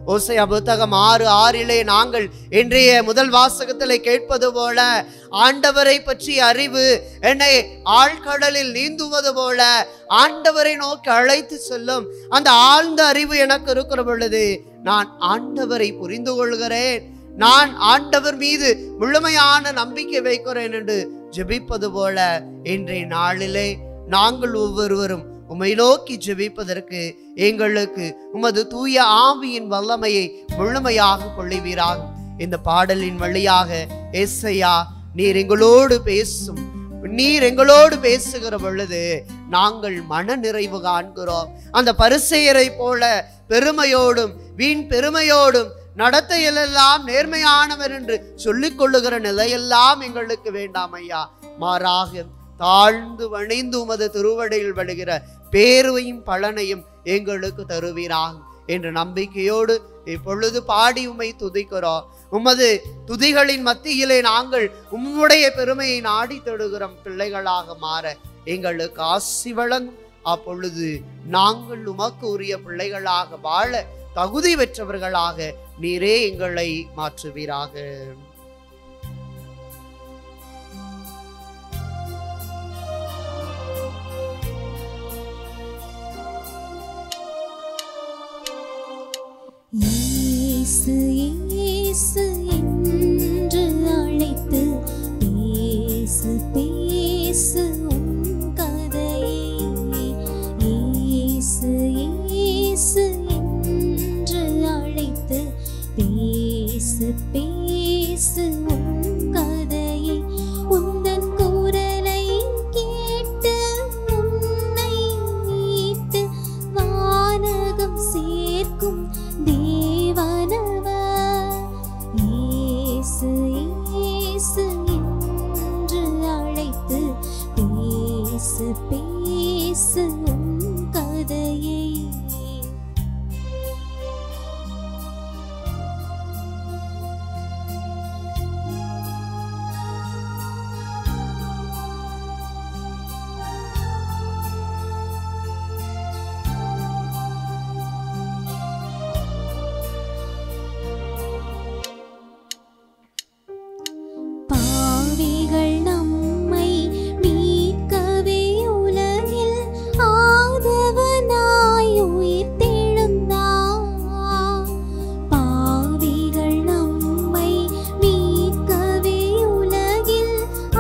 ஓசையா புத்தகம் ஆறு ஆறிலே நாங்கள் இன்றைய முதல் வாசகத்திலே கேட்பது போல ஆண்டவரை பற்றிய அறிவு என்னை ஆழ்கடலில் நீந்துவது போல ஆண்டவரை நோக்கி அழைத்து செல்லும் அந்த ஆழ்ந்த அறிவு எனக்கு இருக்கிற பொழுது நான் ஆண்டவரை புரிந்து கொள்கிறேன் நான் ஆண்டவர் மீது முழுமையான நம்பிக்கை வைக்கிறேன் என்று ஜெபிப்பது போல இன்றைய நாளிலே நாங்கள் ஒவ்வொருவரும் உம்மை நோக்கி ஜெபிப்பதற்கு எங்களுக்கு உமது தூய ஆவியின் வல்லமையை முழுமையாக கொள்ளுவீராக இந்த பாடலின் வழியாக எஸ்ஐயா நீர் எங்களோடு பேசும் நீர் எங்களோடு பேசுகிற பொழுது நாங்கள் மன நிறைவு காண்கிறோம் அந்த பரிசெயரை போல பெருமையோடும் வீண் பெருமையோடும் நடத்தையிலெல்லாம் நேர்மையானவர் என்று சொல்லிக் கொள்ளுகிற நிலையெல்லாம் எங்களுக்கு வேண்டாம் ஐயா மாறாக தாழ்ந்து வணிந்து உமது திருவடையில் வருகிற பேருவையும் பலனையும் எங்களுக்கு தருவீராக என்ற நம்பிக்கையோடு இப்பொழுது பாடி உம்மை துதிக்கிறோம் உமது துதிகளின் மத்தியிலே நாங்கள் உம்முடைய பெருமையை நாடி தொடுகிறோம் பிள்ளைகளாக மாற எங்களுக்கு ஆசி வழங்கும் அப்பொழுது நாங்கள் உமக்கு உரிய பிள்ளைகளாக வாழ தகுதி பெற்றவர்களாக நீரே எங்களை மாற்றுவீராக இயேசு இயேசு என்று அழைத்து பேசு பேசு உன் கதையை இயேசு இயேசு என்று அழைத்து பேசு பேசு உன் கதையை உந்தன் குரலை கேட்டு உன்னை மீட்டு வானகம் சேர்க்கும் தேவனவர் இயேசு இயேசு என்று அழைத்து பேசு பேசு உன் கதையை பாவிகள் நம்மை மீட்கவே உலகில் ஆதவனாய் உயிர் தெழுந்தார் பாவிகள் நம்மை மீட்கவே உலகில்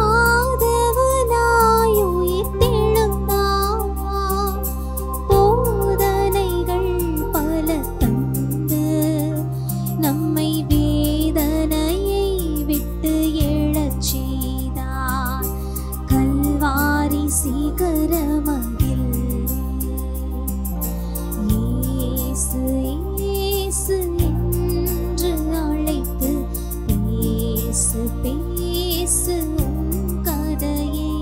ஆதவனாய் உயிர் தெழுந்தார் போதனைகள் பல தந்து நம்மை வேதனையை விட்டு எழச் செய்தார் கல்வாரி சிகரமதில் இயேசு இயேசு என்று அழைத்து பேசு பேசு உன் கதையை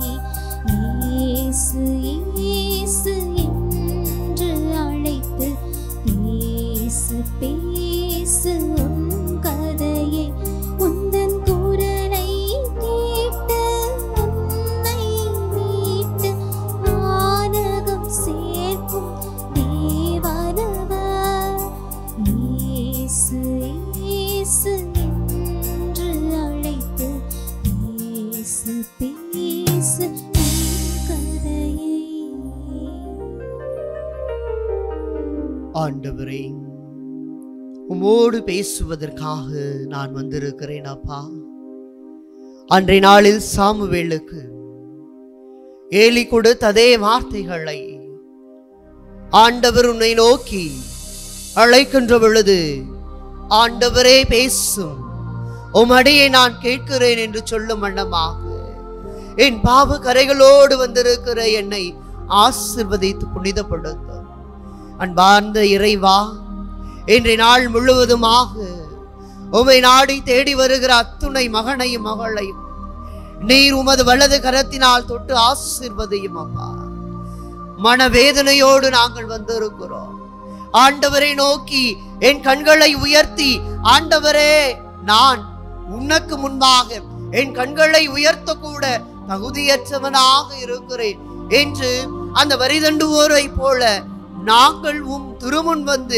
இயேசு இயேசு என்று அழைத்து பேசு பேசு உன் கதையை உந்தன் குரலை கேட்டு உன்னை மீட்டு வானகம் சேர்க்கும் தேவனவர் இயேசு இயேசு என்று அழைத்து பேசு பேசு உன் கதையை ஆண்டவரே உம்மோடு பேசுவதற்காக நான் வந்திருக்கிறேன் அப்பா அன்றைய நாளில் சாமுவேலுக்கு ஏலி கொடுத்த அதே வார்த்தைகளை ஆண்டவர் உன்னை நோக்கி அழைக்கின்ற பொழுது ஆண்டவரே பேசும் உமடியை நான் கேட்கிறேன் என்று சொல்லும் வண்ணமாக என் பாவ கரைகளோடு வந்திருக்கிற என்னை ஆசிர்வதித்து புனிதப்படுத்தும் அன்பார்ந்த இறைவா இன்றைய நாள் முழுவதுமாக உமை நாடி தேடி வருகிற அத்துணை மகனையும் மகளையும் நீர் உமது வலது கரத்தினால் தொட்டு ஆசிர்வதையும் அப்பா மனவேதனையோடு நாங்கள் வந்திருக்கிறோம் ஆண்டவரை நோக்கி என் கண்களை உயர்த்தி ஆண்டவரே நான் உனக்கு முன்பாக என் கண்களை உயர்த்த கூட தகுதியற்றவனாக இருக்கிறேன் என்று அந்த வரிதண்டுவோரை போல நாங்கள் உம் திருமுன் வந்து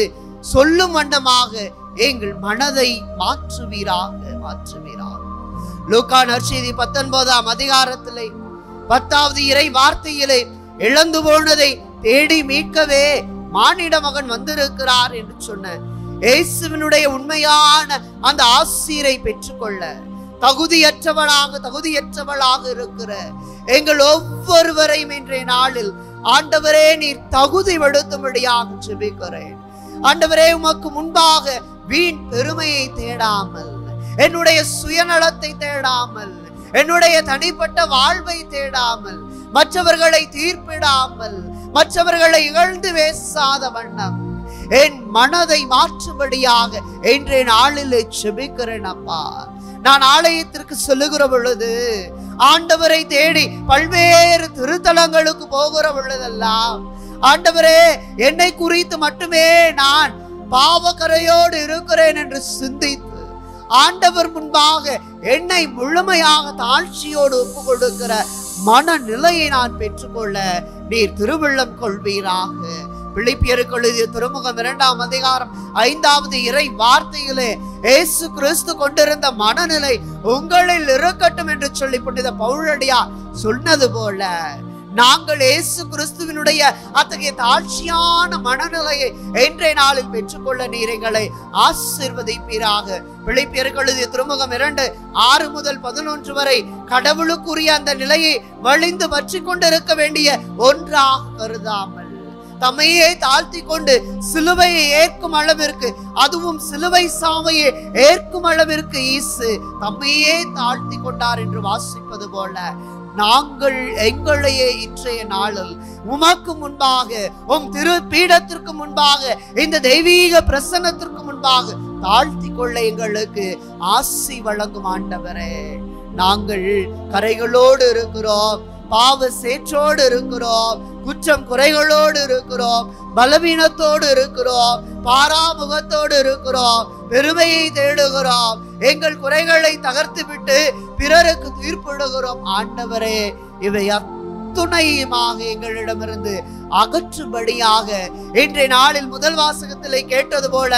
சொல்லும் வண்ணமாக எங்கள் மனதை மாற்றுவீராக மாற்றுவீராக லூக்கா நற்செய்தி பத்தொன்பதாம் அதிகாரத்திலே பத்தாவது இறை வார்த்தையிலே இழந்து போனதை தேடி மீட்கவே மானிட மகன் வந்திருக்கிறார் என்று சொன்ன இயேசுவினுடைய உண்மையான அந்த ஆசீரை பெற்றுக்கொள்ள தகுதியற்றவளாக தகுதியற்றவளாக இருக்கிற எங்கள் ஒவ்வொருவரையும் இன்றைய நாளில் ஆண்டவரே நீர் தகுதி படுத்தும்படியாக ஜெபிக்கிறேன் ஆண்டவரே உமக்கு முன்பாக வீண் பெருமையை தேடாமல் என்னுடைய சுயநலத்தை தேடாமல் என்னுடைய தனிப்பட்ட வாழ்வை தேடாமல் மற்றவர்களை தீர்ப்பிடாமல் மற்றவர்களை இகழ்ந்து பேசாத வண்ணம் என் மனதை மாற்றும்படியாக இன்றைய நாளில் செபிக்கிறேன் அப்பா நான் ஆலயத்திற்கு சொல்லுகிற பொழுது ஆண்டவரை தேடி பல்வேறு திருத்தலங்களுக்கு போகிற பொழுதெல்லாம் ஆண்டவரே என்னை குறித்து மட்டுமே நான் பாவக்கரையோடு இருக்கிறேன் என்று சிந்தித்து ஆண்டவர் முன்பாக என்னை முழுமையாக தாழ்ச்சியோடு ஒப்பு கொடுக்கிற மனநிலையை நான் பெற்றுக்கொள்ள நீர் திருவள்ளம் கொள்வீராக பிலிப்பியருக்கு எழுதிய திருமுகம் இரண்டாம் அதிகாரம் ஐந்தாவது இறை வார்த்தையிலே இயேசு கிறிஸ்து கொண்டிருந்த மனநிலை உங்களில் இருக்கட்டும் என்று சொல்லி புனித பவுலடியார் சொன்னது போல நாங்கள் இயேசு கிறிஸ்துவினுடைய அத்தகைய தாழ்ச்சியான மனநிலையை இன்றைய நாளில் பெற்றுக்கொள்ள நீர் எங்களை ஆசிர்வதிப்பீராக பிழைப்பியர்கள் எழுதிய திருமுகம் இரண்டு ஆறு முதல் பதினொன்று வரை கடவுளுக்குரிய அந்த நிலையை வழிந்து பற்றி கொண்டிருக்க வேண்டிய ஒன்றாக கருதாமல் தம்மையே தாழ்த்தி கொண்டு சிலுவையை ஏற்கும் அளவிற்கு அதுவும் சிலுவை சாவையை ஏற்கும் அளவிற்கு இயேசு தம்மையே தாழ்த்தி கொண்டார் என்று வாசிப்பது போல நாங்கள் எங்களையே இன்றைய நாளில் உமக்கு முன்பாக உம் திரு பீடத்திற்கு முன்பாக இந்த தெய்வீக பிரசன்னத்திற்கு முன்பாக தாழ்த்தி கொள்ள எங்களுக்கு ஆசி வழங்கும் ஆண்டவரே நாங்கள் கரைகளோடு இருக்கிறோம் பாவ சேற்றோடு இருக்கிறோம் குற்றம் குறைகளோடு இருக்கிறோம் பலவீனத்தோடு இருக்கிறோம் பாராமுகத்தோடு இருக்கிறோம் பெருமையை தேடுகிறோம் எங்கள் குறைகளை தகர்த்து விட்டு பிறருக்கு தீர்ப்பிடுகிறோம் ஆண்டவரே இவை அத்துணையுமாக எங்களிடமிருந்து அகற்றும்படியாக இன்றைய நாளில் முதல் வாசகத்திலே கேட்டது போல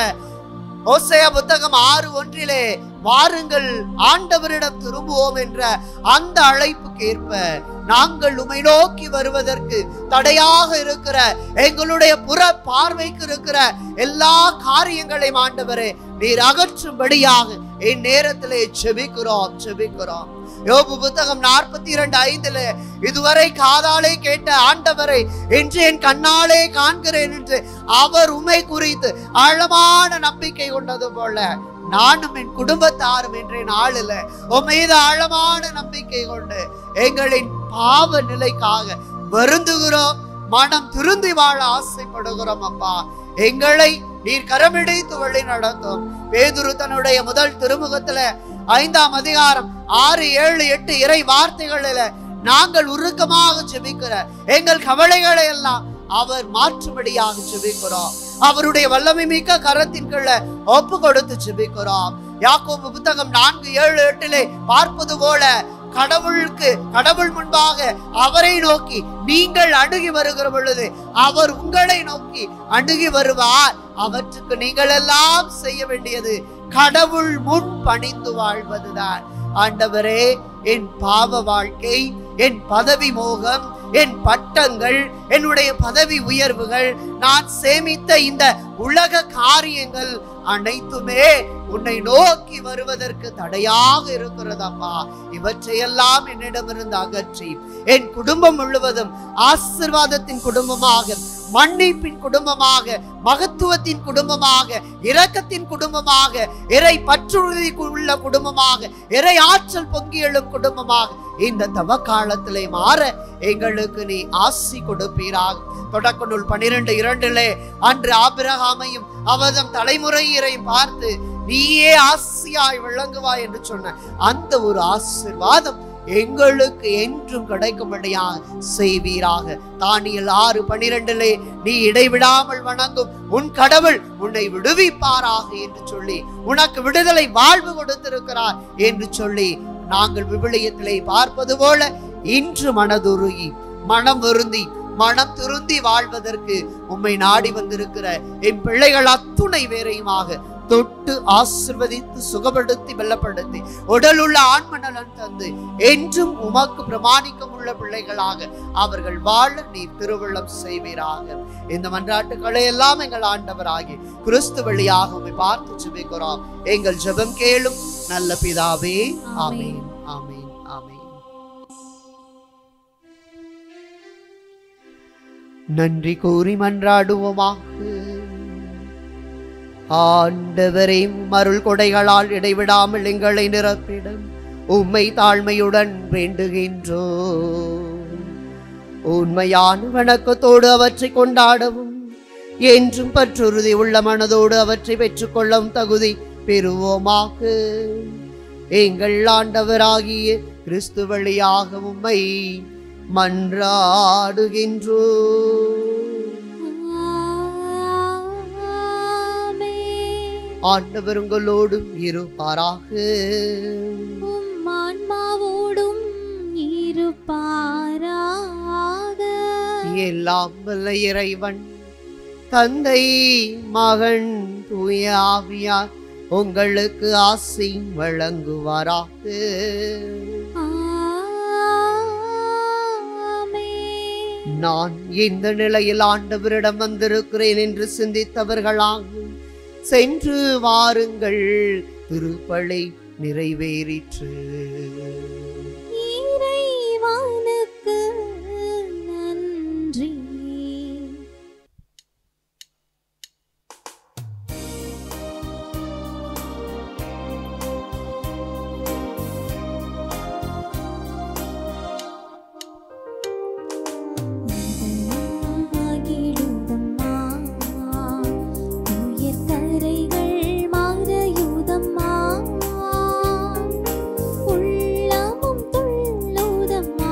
ஓசையா புத்தகம் ஆறு ஒன்றிலே வாருங்கள் ஆண்டவரிடம் திரும்புவோம் என்ற அந்த அழைப்புக்கு ஏற்ப நாங்கள் உமை நோக்கி வருவதற்கு தடையாக இருக்கிற எங்களுடைய புற பார்வைக்கு இருக்கிற எல்லா காரியங்களையும் ஆண்டவரே நீர் அகற்றும்படியாக இந்நேரத்திலே செபிக்கிறோம் செபிக்கிறோம் யோபு புத்தகம் நாற்பத்தி இரண்டு ஐந்துல இதுவரை காதாலே கேட்ட ஆண்டவரை இன்று என் கண்ணாலே காண்கிறேன் என்று அவர் உமை குறித்து ஆழமான நம்பிக்கை கொண்டது போல நானும் என் குடும்பத்தாரும் இன்றைய நாளில் உன் மீது ஆழமான நம்பிக்கை கொண்டு எங்களின் பாவ நிலைக்காக வருந்துகிறோம் மனம் திருந்தி வாழ ஆசைப்படுகிறோம் அப்பா எங்களை நீர் கரமிடைத்து வழி நடத்தும் பேதுரு தன்னுடைய முதல் திருமுகத்துல ஐந்தாம் அதிகாரம் ஆறு ஏழு எட்டு இறை வார்த்தைகளில நாங்கள் உருக்கமாக ஜெபிக்கிற எங்கள் கவலைகளை எல்லாம் அவர் மாற்றும்படியாக ஜெபிக்கிறோம் அவருடைய வல்லமை மிக்க கரத்தின் கீழ ஒப்பு கொடுத்து ஜெபிக்கிறோம் யாக்கோபு புத்தகம் நான்கு ஏழு எட்டிலே பார்ப்பது போல கடவுளுக்கு கடவுள் முன்பாக அவரை நோக்கி நீங்கள் அணுகி வருகிற பொழுது அவர் உங்களை நோக்கி அணுகி வருவார் அவற்றுக்கு நீங்கள் எல்லாம் செய்ய வேண்டியது கடவுள் முன் பணிந்து வாழ்வதுதான் ஆண்டவரே என் பாவ வாழ்க்கை என் பதவி மோகம் என் பட்டங்கள் என்னுடைய பதவி உயர்வுகள் நான் சேமித்த இந்த உலக காரியங்கள் அனைத்துமே உன்னை நோக்கி வருவதற்கு தடையாக இருக்கிறதப்பா இவற்றையெல்லாம் என்னிடமிருந்து அகற்றி என் குடும்பம் முழுவதும் ஆசிர்வாதத்தின் குடும்பமாக மன்னிப்பின் குடும்பமாக மகத்துவத்தின் குடும்பமாக இரக்கத்தின் குடும்பமாக இறை பற்றுறுதி உள்ள குடும்பமாக இறை ஆற்றல் பொங்கி எழும் குடும்பமாக இந்த தவ காலத்திலே மாற எங்களுக்கு நீ ஆசி கொடுப்பீராக தொடக்க நூல் பனிரெண்டு இரண்டிலே அன்று ஆபிரகாமையும் அவதம் தலைமுறையரையும் பார்த்து நீயே ஆசியாய் விளங்குவாய் என்று சொன்ன அந்த ஒரு ஆசிர்வாதம் எங்களுக்கு என்றும் கிடைக்கும்படியாக செய்வீராக தானியல் ஆறு பனிரெண்டிலே நீ இடைவிடாமல் வணங்கும் உன் கடவுள் உன்னை விடுவிப்பாராக என்று சொல்லி உனக்கு விடுதலை வாழ்வு கொடுத்திருக்கிறார் என்று சொல்லி நாங்கள் விவிலியத்திலே பார்ப்பது போல இன்று மனதுருகி மனம் வருந்தி மனம் திருந்தி வாழ்வதற்கு உம்மை நாடி வந்திருக்கிற என் பிள்ளைகள் அத்துணை வேறையுமாக தொட்டு ஆசிர்வதித்து சுகப்படுத்தி வெல்லப்படுத்தி உடல் உள்ள ஆன்ம நலன் தந்து என்றும் உமக்கு பிரமாணிக்கம் உள்ள பிள்ளைகளாக அவர்கள் வாழ நீ திருவிழம் செய்வீராக இந்த மன்றாட்டுக்களை எல்லாம் எங்கள் ஆண்டவராகி கிறிஸ்து வழியாக உம்மை பார்த்து ஜெபிக்கிறோம் எங்கள் ஜெபம் கேளும் நல்ல பிதாவே ஆமென் ஆமென் ஆமென் நன்றி கூறி மன்றாடுவோமாக ஆண்டவரே மருள் கொடைகளால் இடைவிடாமல் எங்களை நிரப்பிடும் உம்மை தாழ்மையுடன் வேண்டுகின்றோ உண்மையான வணக்கத்தோடு அவற்றை கொண்டாடவும் என்றும் பற்றுறுதி உள்ள மனதோடு அவற்றை பெற்றுக்கொள்ளவும் தகுதி பெறுவோமாக எங்கள் ஆண்டவராகிய கிறிஸ்து வழியாக உம்மை மன்றாடுகின்றோ ஆண்டவர் உங்களோடும் இருப்பாராக உம் ஆன்மாவோடும் இருப்பாராக எல்லாம் வல்ல இறைவன் தந்தை மகன் தூய ஆவியார் உங்களுக்கு ஆசி வழங்குவாராக ஆமென். நான் இந்த நிலையில் ஆண்டவரிடம் வந்திருக்கிறேன் என்று சிந்தித்தவர்களாகும் சென்று வாருங்கள் திருப்பலி நிறைவேறிற்று இறைவனுக்கு நன்றி மகிழுதம்மா உயர் கரைகள் மாறையுதம்மா உள்ளமும் துள்ளுதம்மா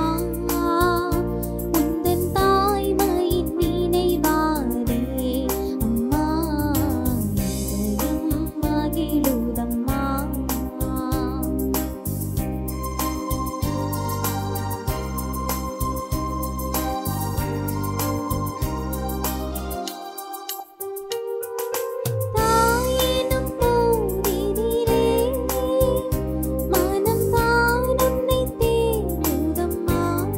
உந்தன் தாய்மையின் நினைவாரே அம்மா இதயம் மகிழுதம்மா தாயினும் போதினிரே மனம் தான் உன்னை தேடுதம்மா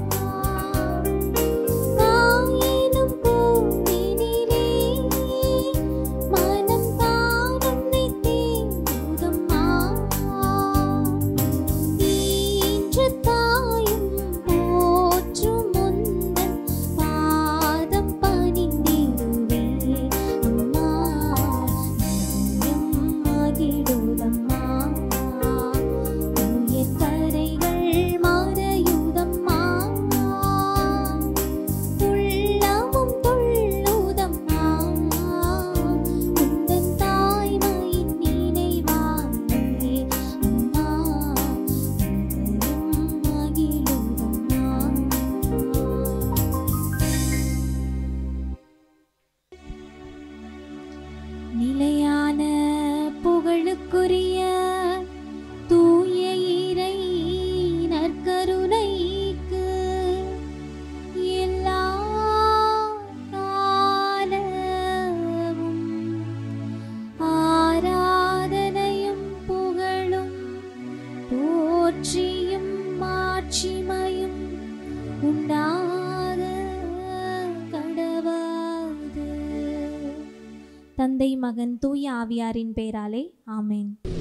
தாயினும் போதினிரே மனம் தான் உன்னை தேடுதம்மா ஈன்று தாயும் போற்றும் முந்தன் பாதம் பணிந்திடுவே அம்மா இதயம் மகிழுதம்மா உயர் கரைகள் மாறையுதம்மா உள்ளமும் துள்ளுதம்மா உந்தன் தாய்மையின் நினைவாலே அம்மா இதயம் மகிழுதம்மா நிலையான புகழுக்குரிய தூய இறை நற்கருணைக்கு எல்லா காலமும் ஆராதனையும் புகழும் போற்றியும் மாட்சிமையும் உண்டாக கடவது தந்தை மகன் தூய ஆவியாரின் பெயராலே ஆமென்